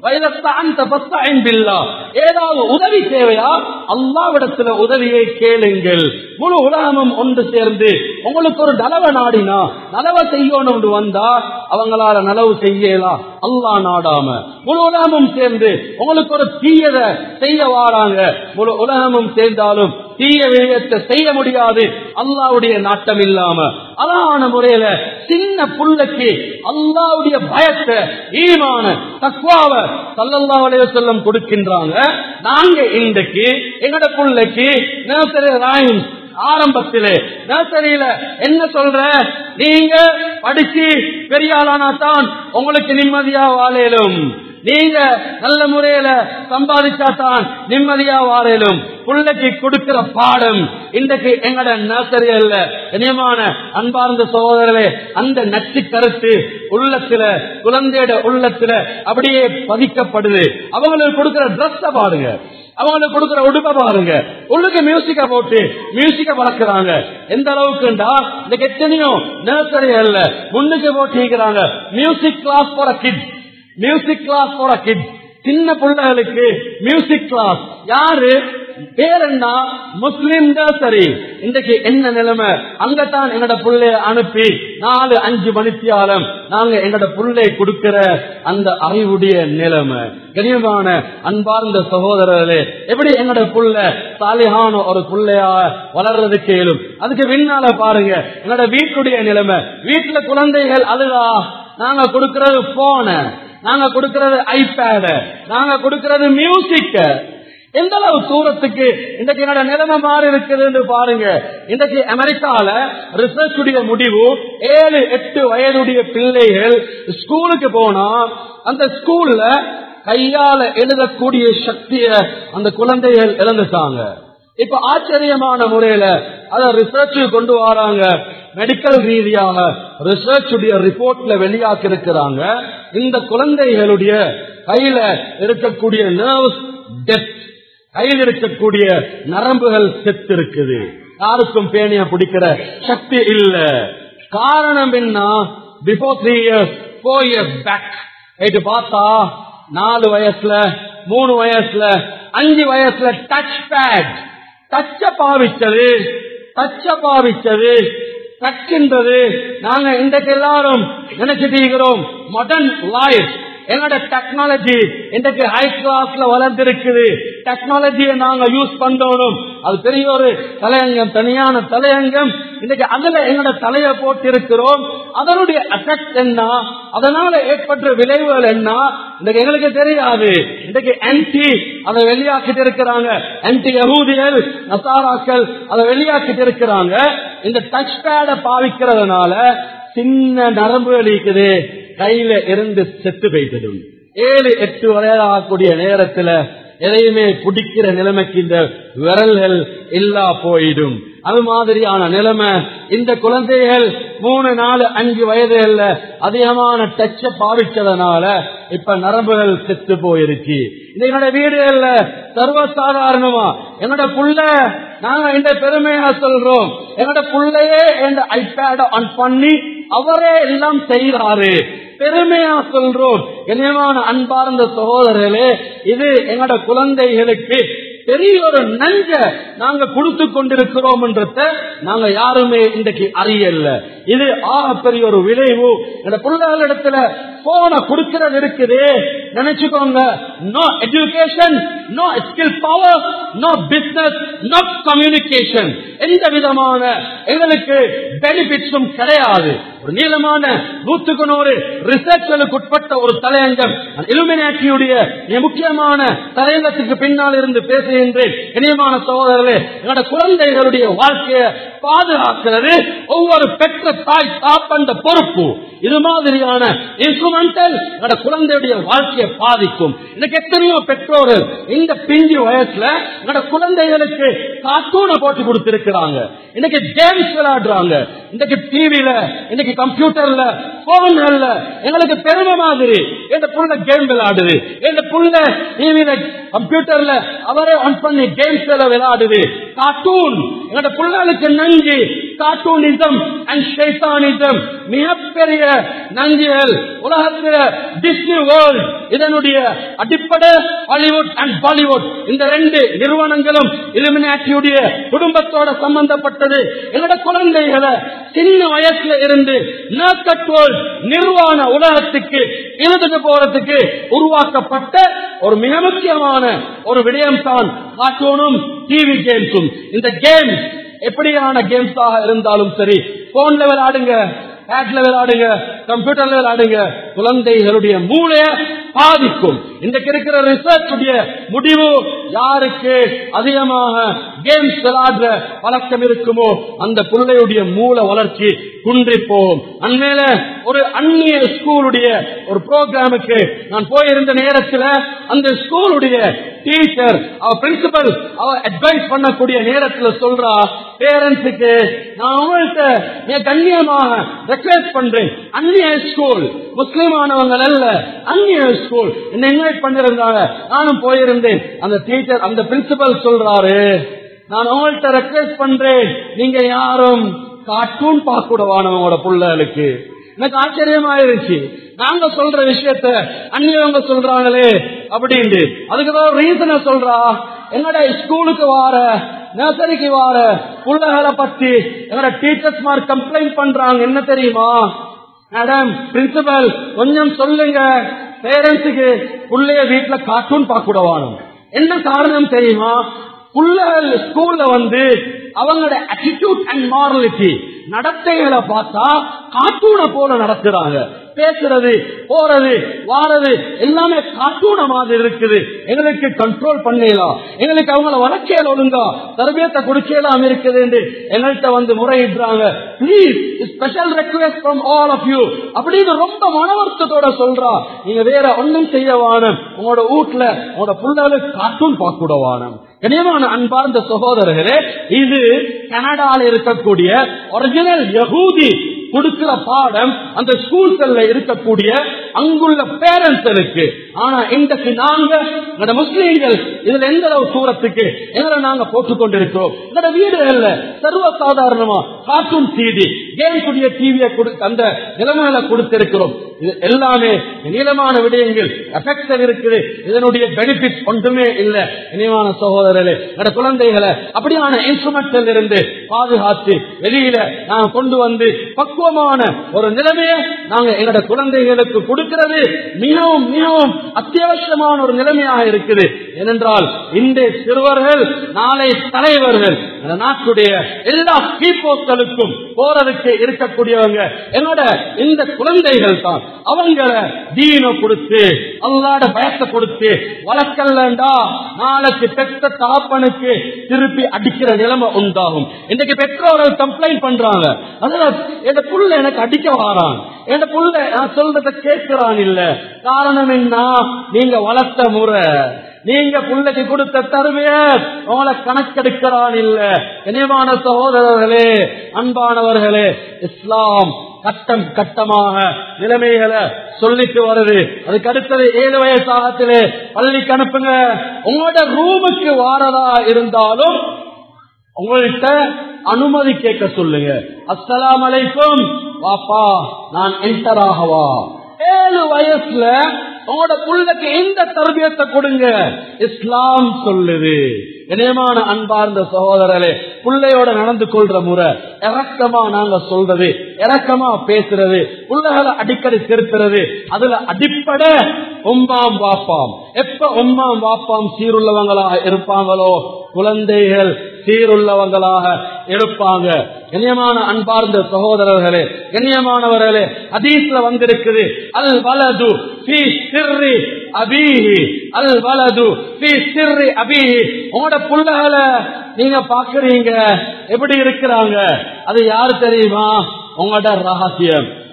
ஏதாவது உதவி தேவையா அல்லாவிடத்துல உதவியை கேளுங்கள் முழு உலகமும் ஒன்று சேர்ந்து உங்களுக்கு ஒரு நலவ நாடினா நலவ செய்யணும் வந்தா அவங்களால நலவு செய்யலாம் அல்லா நாடாம முழு உலகமும் சேர்ந்து உங்களுக்கு ஒரு தீயத செய்ய வாராங்க முழு உலகமும் சேர்ந்தாலும் தீய விடயத்தை செய்ய முடியாது அல்லாவுடைய நாட்டம் இல்லாம அழகான முறையில சின்ன புள்ளைக்கு அல்லாவுடைய பயத்தை ஈமான தக்குவாவ சல்லல்லா அலைய செல்லம் கொடுக்கின்றாங்க நாங்க இன்றைக்கு எங்கட புள்ளைக்கு நர்சரி ராயின்ஸ் ஆரம்பத்திலே நர்சரியில என்ன சொல்ற நீங்க படிச்சு பெரிய ஆளானா தான் உங்களுக்கு நிம்மதியா வாழலும் நீங்க நல்ல முறையில சம்பாதிச்சா தான் நிம்மதியா வாழலும் பிள்ளைக்கு கொடுக்கிற பாடம் இன்றைக்கு எங்கட நர்சரி அல்ல இனியமான அன்பார்ந்த சகோதரர்களே அந்த நச்சு கருத்து உள்ளத்துல குழந்தையோட உள்ளத்துல அப்படியே பதிக்கப்படுது அவங்களுக்கு கொடுக்கிற ட்ரெஸ் பாருங்க அவங்களுக்கு கொடுக்கிற உடுப்ப பாருங்க உள்ளுக்கு மியூசிக்க போட்டு மியூசிக்க வளர்க்கிறாங்க எந்த அளவுக்குண்டா இந்த எத்தனையோ நர்சரி அல்ல முன்னுக்கு போட்டிருக்கிறாங்க மியூசிக் கிளாஸ் போற கிட்ஸ் மியூசிக் கிளாஸ் போற கிட்ஸ் சின்ன பிள்ளைகளுக்கு மியூசிக் கிளாஸ் யாரு பேர் என்ன முஸ்லிம் சரி இன்றைக்கு என்ன நிலைமை அங்கத்தான் எங்கட புள்ளைய அனுப்பி நாலு அஞ்சு மணித்தியாலம் நாங்க எங்கட புள்ளை கொடுக்கிற அந்த அறிவுடைய நிலைமை கனியமான அன்பார்ந்த சகோதரர்களே எப்படி எங்கட புள்ள சாலிகான ஒரு புள்ளையா வளர்றது கேளும் அதுக்கு பின்னால பாருங்க எங்கட வீட்டுடைய நிலைமை வீட்டுல குழந்தைகள் அதுதா நாங்க கொடுக்கறது போன நாங்க கொடுக்கறது ஐபேடு நாங்க கொடுக்கறது மியூசிக் எந்த அளவு தூரத்துக்கு இன்றைக்கு என்னோட நிலைமை மாறி இருக்குதுன்னு பாருங்க இன்றைக்கு அமெரிக்கால ரிசர்ச் உடைய முடிவு ஏழு எட்டு வயதுடைய பிள்ளைகள் ஸ்கூலுக்கு போனா அந்த ஸ்கூல்ல கையால எழுதக்கூடிய சக்திய அந்த குழந்தைகள் இழந்துட்டாங்க இப்ப ஆச்சரியமான முறையில அத ரிசர்ச் கொண்டு வராங்க மெடிக்கல் ரீதியாக ரிசர்ச் உடைய ரிப்போர்ட்ல வெளியாக்கி இருக்கிறாங்க இந்த குழந்தைகளுடைய கையில இருக்கக்கூடிய நர்வ்ஸ் டெத் கையில் இருக்கக்கூடிய நரம்புகள் செத்து இருக்குது யாருக்கும் பேணிய பிடிக்கிற சக்தி இல்ல காரணம் என்ன before three years four years back right பார்த்தா நாலு வயசுல மூணு வயசுல அஞ்சு வயசுல டச் பேட் டச்ச பாவிச்சது டச்ச பாவிச்சது டச்சுன்றது நாங்க இன்றைக்கு எல்லாரும் நினைச்சிட்டு இருக்கிறோம் மாடர்ன் லைஃப் என்னோட டெக்னாலஜி இன்றைக்கு ஹை கிளாஸ்ல வளர்ந்திருக்குது டெக்னாலஜியை நாங்க யூஸ் பண்ணணும் அது பெரிய ஒரு தலையங்கம் தனியான தலையங்கம் இன்னைக்கு அதுல எங்களோட தலையை போட்டு இருக்கிறோம் அதனுடைய எஃபெக்ட் என்ன அதனால ஏற்பட்ட விளைவுகள் என்ன இன்னைக்கு எங்களுக்கு தெரியாது இன்னைக்கு ஆன்டி அதை வெளியாக்கிட்டு இருக்கிறாங்க ஆன்டி யகூதியல் நசாராக்கள் அதை வெளியாக்கிட்டு இருக்கிறாங்க இந்த டச் பேட பாவிக்கிறதுனால சின்ன நரம்புகள் இருக்குது கையில இருந்து செத்து போய்த்திடும் ஏழு எட்டு வரையாகக்கூடிய நேரத்துல எதையுமே பிடிக்கிற நிலைமைக்கு இந்த விரல்கள் இல்லா போயிடும் அது மாதிரியான நிலைமை இந்த குழந்தைகள் மூணு நாலு அஞ்சு வயதுகள்ல அதிகமான டச்ச பாவிச்சதுனால இப்ப நரம்புகள் செத்து போயிருச்சு என்னோட வீடுகள்ல சர்வசாதாரணமா என்னோட புள்ள நாங்க இந்த பெருமையா சொல்றோம் என்னோட புள்ளையே இந்த ஐபேட ஆன் பண்ணி அவரே எல்லாம் செய்கிறாரு பெருமையா சொல்றோம் இனியமான அன்பார்ந்த சகோதரர்களே இது எங்களோட குழந்தைகளுக்கு பெரிய ஒரு நஞ்ச நாங்க கொடுத்து கொண்டிருக்கிறோம் என்றத நாங்க யாருமே இன்றைக்கு அறியல இது ஆக பெரிய ஒரு விளைவு இந்த பிள்ளைகளிடத்துல போன கொடுக்கிறது இருக்குது நினைச்சுக்கோங்க no education no skill power no business no communication எந்த விதமான எங்களுக்கு பெனிபிட்ஸும் கிடையாது ஒரு நீளமான நூற்றுக்கு நூறு ரிசர்ச்களுக்கு உட்பட்ட ஒரு தலையங்கம் இலுமினாட்டியுடைய முக்கியமான தலையங்கத்துக்கு பின்னால் இருந்து பேசுகின்றேன் இனியமான சகோதரர்களே என்னோட குழந்தைகளுடைய வாழ்க்கையை பாதுகாக்கிறது ஒவ்வொரு பெற்ற தாய் தாப்பந்த பொறுப்பு இது மாதிரியான இன்ஸ்ட்ருமெண்டல் எங்களோட குழந்தையுடைய வாழ்க்கையை பாதிக்கும் எனக்கு எத்தனையோ பெற்றோர்கள் இந்த பிஞ்சு வயசுல எங்களோட குழந்தைகளுக்கு கார்ட்டூனை போட்டு கொடுத்திருக்கிறாங்க இன்னைக்கு கேம்ஸ் விளையாடுறாங்க இன்னைக்கு டிவில இன்னைக்கு கம்ப்யூட்டர்ல போன்கள்ல எங்களுக்கு பெருமை மாதிரி எந்த புள்ள கேம் விளையாடுது எந்த புள்ள டிவில கம்ப்யூட்டர்ல அவரே ஆன் பண்ணி கேம்ஸ் விளையாடுது கார்ட்டூன் எங்களோட பிள்ளைகளுக்கு நஞ்சு கார்ட்டூனிசம் அண்ட் ஷைத்தானிசம் மிகப்பெரிய நஞ்சுகள் உலகத்தில் டிஸ்னி வேர்ல்ட் இதனுடைய அடிப்படை ஹாலிவுட் அண்ட் பாலிவுட் இந்த ரெண்டு நிறுவனங்களும் இலுமினாட்டியுடைய குடும்பத்தோட சம்பந்தப்பட்டது என்னோட குழந்தைகளை சின்ன வயசுல இருந்து நோக்கத்தோல் நிர்வாண உலகத்துக்கு இழுத்துட்டு போறதுக்கு உருவாக்கப்பட்ட ஒரு மிக முக்கியமான ஒரு விடயம் தான் கார்ட்டூனும் டிவி கேம்ஸும் இந்த கேம்ஸ் எப்படியான கேம்ஸாக இருந்தாலும் சரி போன்ல விளையாடுங்க பேட்ல விளையாடுங்க கம்ப்யூட்டர்ல விளையாடுங்க குழந்தைகளுடைய மூளைய பாதிக்கும் இன்றைக்கு இருக்கிற ரிசர்ச் முடிவு யாருக்கு அதிகமாக கேம்ஸ் விளையாடுற பழக்கம் இருக்குமோ அந்த பிள்ளையுடைய மூல வளர்ச்சி குன்றி போகும் அண்மையில ஒரு அந்நிய ஸ்கூலுடைய ஒரு ப்ரோக்ராமுக்கு நான் போயிருந்த நேரத்தில் அந்த ஸ்கூலுடைய டீச்சர் அவ பிரின்சிபல் அவ அட்வைஸ் பண்ணக்கூடிய நேரத்தில் சொல்றா பேரண்ட்ஸுக்கு நான் உங்கள்கிட்ட மிக கண்ணியமாக ரெக்வெஸ்ட் பண்றேன் அந்நிய ஸ்கூல் முஸ்லிமானவங்க அல்ல அந்நிய ஸ்கூல் என்ன இன்வைட் பண்ணிருந்தாங்க நானும் போயிருந்தேன் அந்த டீச்சர் அந்த பிரின்சிபல் சொல்றாரு நான் உங்கள்கிட்ட ரெக்வெஸ்ட் பண்றேன் நீங்க யாரும் கார்ட்டூன் பார்க்க கூடவான உங்களோட பிள்ளைகளுக்கு எனக்கு ஆச்சரியமாயிருச்சு நாங்க சொல்ற விஷயத்த அந்நியவங்க சொல்றாங்களே அப்படின்னு அதுக்குதான் ரீசனை சொல்றா என்னோட ஸ்கூலுக்கு வார நர்சரிக்கு வார பிள்ளைகளை பத்தி என்னோட டீச்சர்ஸ் மார் கம்ப்ளைண்ட் பண்றாங்க என்ன தெரியுமா மேடம் பிரின்சிபல் கொஞ்சம் சொல்லுங்க பேரண்ட்ஸுக்கு பிள்ளைய வீட்டுல கார்ட்டூன் பார்க்க கூடவானும் என்ன காரணம் தெரியுமா பிள்ளைகள் ஸ்கூல்ல வந்து அவங்களோட attitude அண்ட் மாரலிட்டி நடத்தைகளை பார்த்தா கார்ட்டூனை போல நடத்துறாங்க பேசுறது போறது வாரது எல்லாமே கார்ட்டூன மாதிரி இருக்குது எங்களுக்கு கண்ட்ரோல் பண்ணலாம் எங்களுக்கு அவங்கள வளர்ச்சியல் ஒழுங்கா தரபியத்தை கொடுக்கலாம் இருக்குது என்று எங்கள்கிட்ட வந்து முறையிடுறாங்க please special request from all of you அப்படின்னு ரொம்ப மனவர்த்தத்தோட சொல்றா நீங்க வேற ஒன்றும் செய்ய வானம் உங்களோட வீட்டுல உங்களோட பிள்ளைகளுக்கு கார்ட்டூன் பார்க்க கூட வானம் கனியமான அன்பார்ந்த சகோதரர்களே இது கனடால இருக்கக்கூடிய ஒரிஜினல் யகூதி கொடுக்கிற பாடம் அந்த ஸ்கூல்ஸ்ல இருக்கக்கூடிய அங்குள்ள பேரண்ட்ஸுக்கு ஆனா இன்றைக்கு நாங்க எங்களோட முஸ்லீம்கள் இதுல எந்த அளவு தூரத்துக்கு எங்களை நாங்க போட்டுக் கொண்டிருக்கிறோம் எங்களோட வீடுகள்ல சர்வ சாதாரணமா கார்ட்டூன் டிவி கேம் கூடிய டிவியை அந்த நிலைமையில கொடுத்திருக்கிறோம் இது எல்லாமே நீளமான விடயங்கள் எஃபெக்ட் இருக்குது இதனுடைய பெனிஃபிட் ஒன்றுமே இல்லை இனிமான சகோதரர்களே எங்களோட குழந்தைகளை அப்படியான இன்ஸ்ட்ருமெண்ட்ல இருந்து பாதுகாத்து வெளியில நாங்க கொண்டு வந்து பக்குவமான ஒரு நிலைமையை நாங்க எங்களோட குழந்தைகளுக்கு கொடுக்கிறது மிகவும் மிகவும் அத்தியாவசியமான ஒரு நிலைமையாக இருக்குது ஏனென்றால் இன்றைய சிறுவர்கள் நாளை தலைவர்கள் இந்த நாட்டுடைய எல்லா பீப்போக்களுக்கும் போறதுக்கு இருக்கக்கூடியவங்க என்னோட இந்த குழந்தைகள் தான் அவங்கள தீன கொடுத்து அல்லாட பயத்தை கொடுத்து வளர்க்கலண்டா நாளைக்கு பெற்ற தாப்பனுக்கு திருப்பி அடிக்கிற நிலைமை உண்டாகும் இன்னைக்கு பெற்றோர்கள் கம்ப்ளைண்ட் பண்றாங்க அதனால என் புள்ள எனக்கு அடிக்க வாரான் என் புள்ள நான் சொல்றத கேட்கிறான் இல்ல காரணம் என்ன நீங்க வளர்த்த முறை நீங்க பிள்ளைக்கு கொடுத்த தருமைய உங்களை கணக்கெடுக்கிறான் இல்ல இனிமான சகோதரர்களே அன்பானவர்களே இஸ்லாம் கட்டம் கட்டமாக நிலைமைகளை சொல்லிட்டு வருது அதுக்கு அடுத்தது ஏழு வயசு ஆகத்திலே பள்ளிக்கு அனுப்புங்க உங்களோட ரூமுக்கு வாரதா இருந்தாலும் உங்கள்கிட்ட அனுமதி கேட்க சொல்லுங்க அஸ்ஸலாம் அலைக்கும் வாப்பா நான் என்டர் ஆகவா ஏழு வயசுல உங்களோட புள்ளைக்கு எந்த தர்பியத்தை கொடுங்க இஸ்லாம் சொல்லுது இணையமான அன்பார்ந்த சகோதரரே பிள்ளையோட நடந்து கொள்ற முறை இறக்கமா நாங்க சொல்றது இறக்கமா பேசுறது பிள்ளைகளை அடிக்கடி திருத்துறது அதுல அடிப்படை ஒம்பாம் வாப்பாம் எப்ப ஒம்பாம் வாப்பாம் சீருள்ளவங்களா இருப்பாங்களோ குழந்தைகள் சீருள்ளவங்களாக இருப்பாங்க கண்ணியமான அன்பார்ந்த சகோதரர்களே கண்ணியமானவர்களே அதீஸ்ல வந்திருக்குது அல் வலது ஃபீ சிர்ரி அபீஹி அல் வலது ஃபீ சிர்ரி அபீஹி உங்களோட புள்ளகளை நீங்க பாக்குறீங்க எப்படி இருக்கிறாங்க அது யாரு தெரியுமா உங்களோட ரகசியம்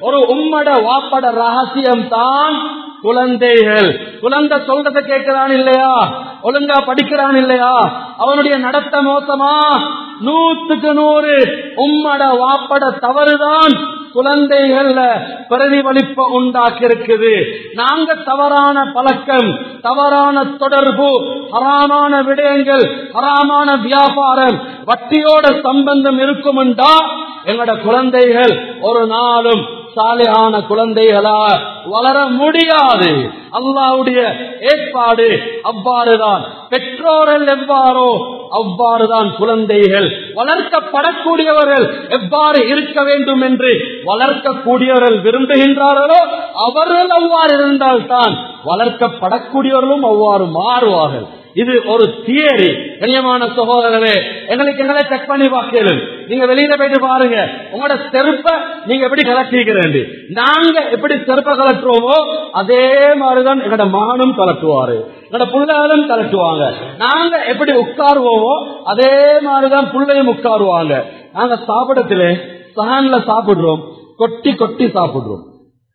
ஒரு உம்மட வாப்பட ரகசியம் தான் குழந்தைகள் குழந்தை சொல்றத கேட்கிறான் இல்லையா ஒழுங்கா படிக்கிறான் இல்லையா அவனுடைய நடத்த மோசமா நூத்துக்கு நூறு உம்மட வாப்பட தவறுதான் குழந்தைகள்ல பிரதிபலிப்ப உண்டாக்கி இருக்குது நாங்க தவறான பழக்கம் தவறான தொடர்பு ஹராமான விடயங்கள் ஹராமான வியாபாரம் வட்டியோட சம்பந்தம் இருக்குமெண்டா எங்களோட குழந்தைகள் ஒரு நாளும் சாலையான குழந்தைகளா வளர முடியாது அல்லாவுடைய ஏற்பாடு அவ்வாறுதான் பெற்றோர்கள் எவ்வாறோ அவ்வாறுதான் குழந்தைகள் வளர்க்கப்படக்கூடியவர்கள் எவ்வாறு இருக்க வேண்டும் என்று வளர்க்கக்கூடியவர்கள் விரும்புகின்றார்களோ அவர்கள் அவ்வாறு இருந்தால்தான் வளர்க்கப்படக்கூடியவர்களும் அவ்வாறு மாறுவார்கள் இது ஒரு தியரி கண்ணியமான சகோதரர்களே எங்களுக்கு எங்களை செக் பண்ணி பார்க்கலும் நீங்க வெளியில போயிட்டு பாருங்க உங்களோட செருப்ப நீங்க எப்படி கலட்டிக்கிறேன் நாங்க எப்படி செருப்ப கலட்டுறோமோ அதே மாதிரிதான் எங்களோட மகனும் கலட்டுவாரு எங்களோட பிள்ளைகளும் கலட்டுவாங்க நாங்க எப்படி உட்காருவோமோ அதே மாதிரிதான் பிள்ளையும் உட்காருவாங்க நாங்க சாப்பிடத்துல சஹான்ல சாப்பிடுறோம் கொட்டி கொட்டி சாப்பிடுறோம்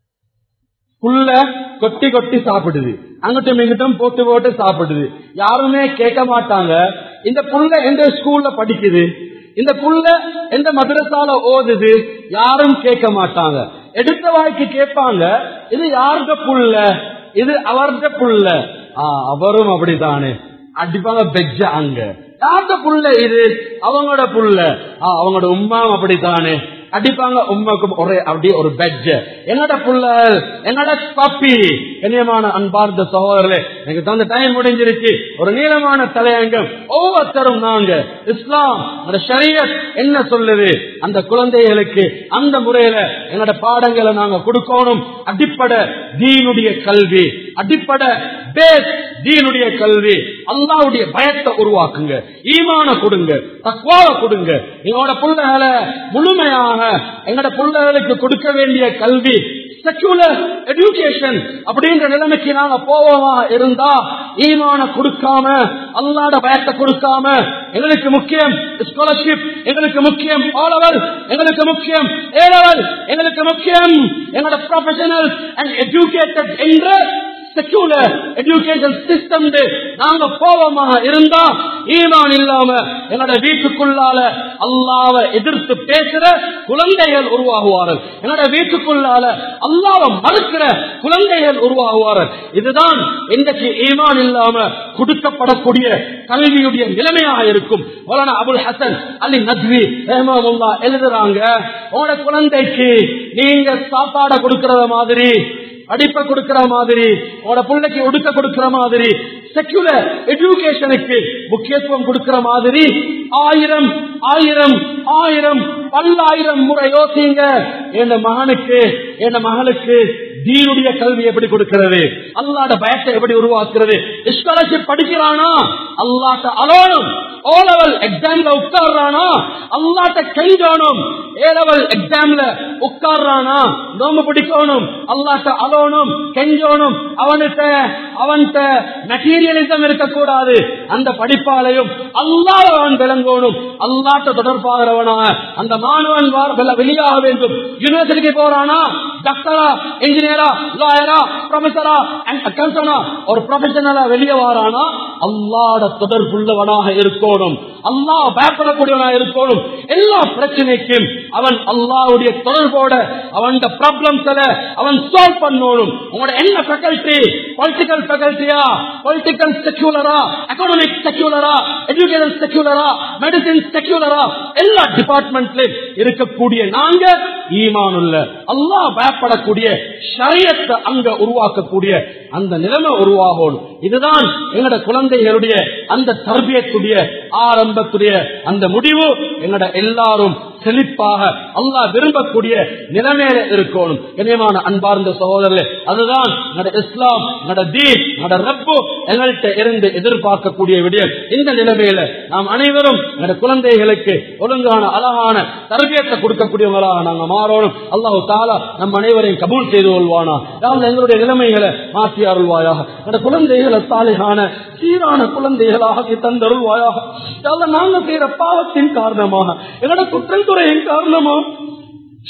புள்ள கொட்டி கொட்டி சாப்பிடுது அங்கிட்டும் இங்கிட்டும் போட்டு போட்டு சாப்பிடுது யாருமே கேட்க மாட்டாங்க இந்த புள்ள எந்த ஸ்கூல்ல படிக்குது இந்த புள்ள எந்த மதரசால ஓதுது யாரும் கேட்க மாட்டாங்க எடுத்த வாய்க்கு கேட்பாங்க இது யாருட புள்ள இது அவர்த புள்ள ஆஹ் அவரும் அப்படித்தானே அடிப்பாங்க பெஜ்ஜ அங்க யார்ட புள்ள இது அவங்களோட புள்ள ஆஹ் அவங்களோட உமாவும் அப்படித்தானே அடிப்பாங்க உண்மைக்கும் ஒரே அப்படி ஒரு பெட்ஜ் என்னோட புள்ள என்னோட பப்பி கண்ணியமான அன்பார்ந்த சகோதரர்களே எனக்கு தந்த டைம் முடிஞ்சிருச்சு ஒரு நீளமான தலையங்கம் ஒவ்வொருத்தரும் நாங்க இஸ்லாம் அந்த ஷரியத் என்ன சொல்லுது அந்த குழந்தைகளுக்கு அந்த முறையில எங்களோட பாடங்களை நாங்க கொடுக்கணும் அடிப்படை தீனுடைய கல்வி அடிப்படை பேஸ் தீனுடைய கல்வி அல்லாவுடைய பயத்தை உருவாக்குங்க ஈமான கொடுங்க தக்குவாவை கொடுங்க எங்களோட பிள்ளைகளை முழுமையாக எங்களோட பிள்ளைகளுக்கு கொடுக்க வேண்டிய கல்வி செக்குலர் எஜுகேஷன் அப்படின்ற நிலைமைக்கு நாங்க போவோமா இருந்தா ஈமான கொடுக்காம அல்லாட பயத்தை கொடுக்காம எங்களுக்கு முக்கியம் ஸ்காலர்ஷிப் எங்களுக்கு முக்கியம் ஆலவர் எங்களுக்கு முக்கியம் ஏலவர் எங்களுக்கு முக்கியம் எங்களோட ப்ரொஃபஷனல் அண்ட் எஜுகேட்டட் என்ற செக்யூலர் எஜுகேஷன் சிஸ்டம் நாங்க போவோமா இருந்தா ஈமான் இல்லாம என்னோட வீட்டுக்குள்ளால அல்லாவ எதிர்த்து பேசுற குழந்தைகள் உருவாகுவார்கள் என்னோட வீட்டுக்குள்ளால அல்லாவ மறுக்கிற குழந்தைகள் உருவாகுவார்கள் இதுதான் இன்றைக்கு ஈமான் இல்லாம கொடுக்கப்படக்கூடிய கல்வியுடைய நிலைமையாக இருக்கும் மௌலானா அபுல் ஹசன் அலி நத்வி ரஹ்மத்துல்லாஹ் எழுதுறாங்க உங்களோட குழந்தைக்கு நீங்க சாப்பாட கொடுக்கறத மாதிரி அடிப்பை கொடுக்கிற மாதிரி உங்களோட பிள்ளைக்கு ஒடுக்க கொடுக்கிற மாதிரி செக்யூலர் எஜுகேஷனுக்கு முக்கியத்துவம் கொடுக்கிற மாதிரி ஆயிரம் ஆயிரம் ஆயிரம் பல்லாயிரம் முறை யோசிங்க என் மகனுக்கு என் மகளுக்கு தீனுடைய கல்வி எப்படி கொடுக்கிறது அல்லாட பயத்தை எப்படி உருவாக்குறது ஸ்காலர்ஷிப் படிக்கிறானா அல்லாட்ட அலோனும் ஓ லெவல் எக்ஸாம்ல உட்கார்றானா அல்லாட்ட கெஞ்சோனும் ஏ லெவல் எக்ஸாம்ல உட்கார்றானா நோம்பு பிடிக்கணும் அல்லாட்ட அலோனும் கெஞ்சோனும் அவன்கிட்ட அவன்கிட்ட மெட்டீரியலிசம் இருக்கக்கூடாது அந்த படிப்பாலையும் அல்லாஹ் அவன் விளங்கணும் அல்லாட்ட தொடர்பாகிறவனா அந்த மாணவன் வெளியாக வேண்டும் யூனிவர்சிட்டிக்கு போறானா டாக்டரா இன்ஜினியரா லாயரா ப்ரொஃபஸரா அக்கௌண்டனா ஒரு ப்ரொஃபஷனலா வெளியே வாரானா அல்லாட தொடர்புள்ளவனாக இருக்கணும் அல்லாஹ் பயப்படக்கூடியவனாக இருக்கணும் எல்லா பிரச்சனைக்கும் அவன் அல்லாவுடைய தொடர்போட அவன் ப்ராப்ளம்ஸ்ல அவன் சால்வ் பண்ணணும் உங்களோட என்ன ஃபேக்கல்டி பொலிட்டிக்கல் ஃபேக்கல்டியா பொலிட்டிக்கல் செக்யூலரா எக்கனாமிக் செக்யூலரா எஜுகேஷன் செக்யூலரா மெடிசின் செக்யூலரா எல்லா டிபார்ட்மெண்ட்லயும் இருக்கக்கூடிய நாங்க ஈமானுள்ள அல்லாஹ் பயப்படக்கூடிய ஷரியத்தை அங்க உருவாக்கக்கூடிய அந்த நிலைமை உருவாகணும் இதுதான் எங்களோட குழந்தைகளுடைய அந்த தர்பியத்துடைய ஆரம்பத்துடைய அந்த முடிவு எங்களோட எல்லாரும் செழிப்பாக அல்லாஹ் விரும்பக்கூடிய நிலைமையில இருக்கணும் இணையமான அன்பார்ந்த சகோதரர்களே அதுதான் எங்களோட இஸ்லாம் எங்களோட தீன் எங்களோட ரப்பு எங்கள்கிட்ட இருந்து எதிர்பார்க்கக்கூடிய விடயம் இந்த நிலைமையில நாம் அனைவரும் எங்களோட குழந்தைகளுக்கு ஒழுங்கான அழகான தர்பியத்தை கொடுக்கக்கூடியவங்களாக நாங்க மாறணும் அல்லாஹு தாலா நம் அனைவரையும் கபூல் செய்து கொள்வானா யாரும் எங்களுடைய நிலைமைகளை மாற்றி அருள்வாயாக எங்களோட குழந்தைகளை சாலையான சீரான குழந்தைகளாக தந்தருள்வாயாக யாரும் நாங்க செய்யற பாவத்தின் காரணமாக எங்களோட குற்றத்துறையின் காரணமாக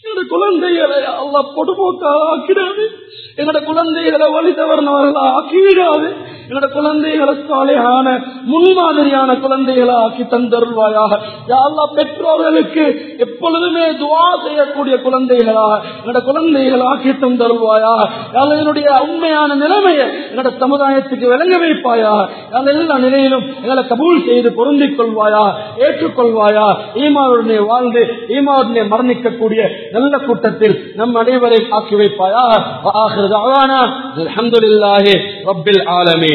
எங்களோட குழந்தைகளை அல்ல பொடுபோக்காக ஆக்கிடாது எங்களோட குழந்தைகளை வழி தவறினவர்களா ஆக்கிவிடாது எங்களோட குழந்தைகளை சாலையான முன்மாதிரியான குழந்தைகளை ஆக்கி தந்தருள்வாயாக யாழ்லா பெற்றோர்களுக்கு எப்பொழுதுமே துவா செய்யக்கூடிய குழந்தைகளா எங்களோட குழந்தைகளை ஆக்கி தந்தருள்வாயா யாழ் என்னுடைய உண்மையான நிலைமையை எங்களோட சமுதாயத்துக்கு விளங்க வைப்பாயா யாழ் எல்லா நிலையிலும் எங்களை கபூல் செய்து பொருந்திக் கொள்வாயா ஏற்றுக்கொள்வாயா ஈமாவுடனே வாழ்ந்து ஈமாவுடனே மரணிக்கக்கூடிய நல்ல கூட்டத்தில் நம் அனைவரை ஆக்கி வைப்பாயா ஆகிறது அவானா அல்ஹம்துலில்லாஹி ரப்பில் ஆலமீன்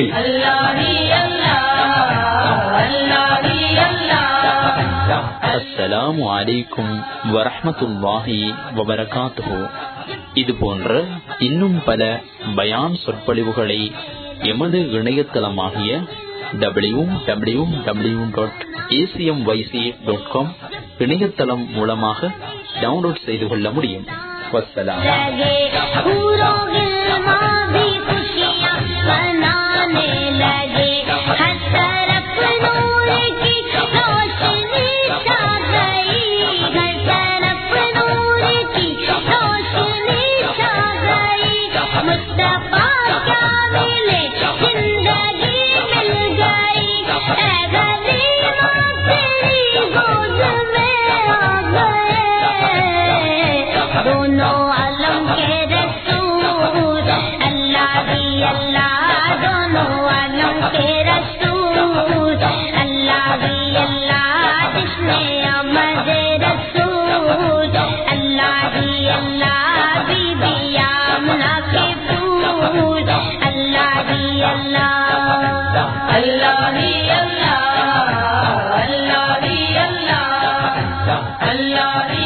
அஸ்ஸலாமு அலைக்கும் வரஹ்மத்துல்லாஹி வபரகாத்துஹு இது போன்ற இன்னும் பல பயான் சொற்பொழிவுகளை எமது இணையதளமாகிய W W W dot ACM YC dot com இணையதளம் மூலமாக டவுன்லோட் செய்து கொள்ள முடியும் வஸ்ஸலாம் लगे पूरों गिलमा भी खुशियाँ मनाने लगे हर तरफ नूर की रोशनी छा गई हर तरफ नूर की रोशनी छा गई मुस्तफा क्या मिले जिंदगी मिल गई ऐ गरीबा तेरी गोद में आ गए दोनों आलम के रसूल अल्लाह भी अल्लाह दोनों आलम के रसूल अल्लाह भी अल्लाह जिसने अमद रसूल अल्लाह भी अल्लाह बीबी आमना के फूल अल्लाह भी अल्लाह अल्लाह भी अल्लाह अल्लाह भी अल्लाह अल्लाह भी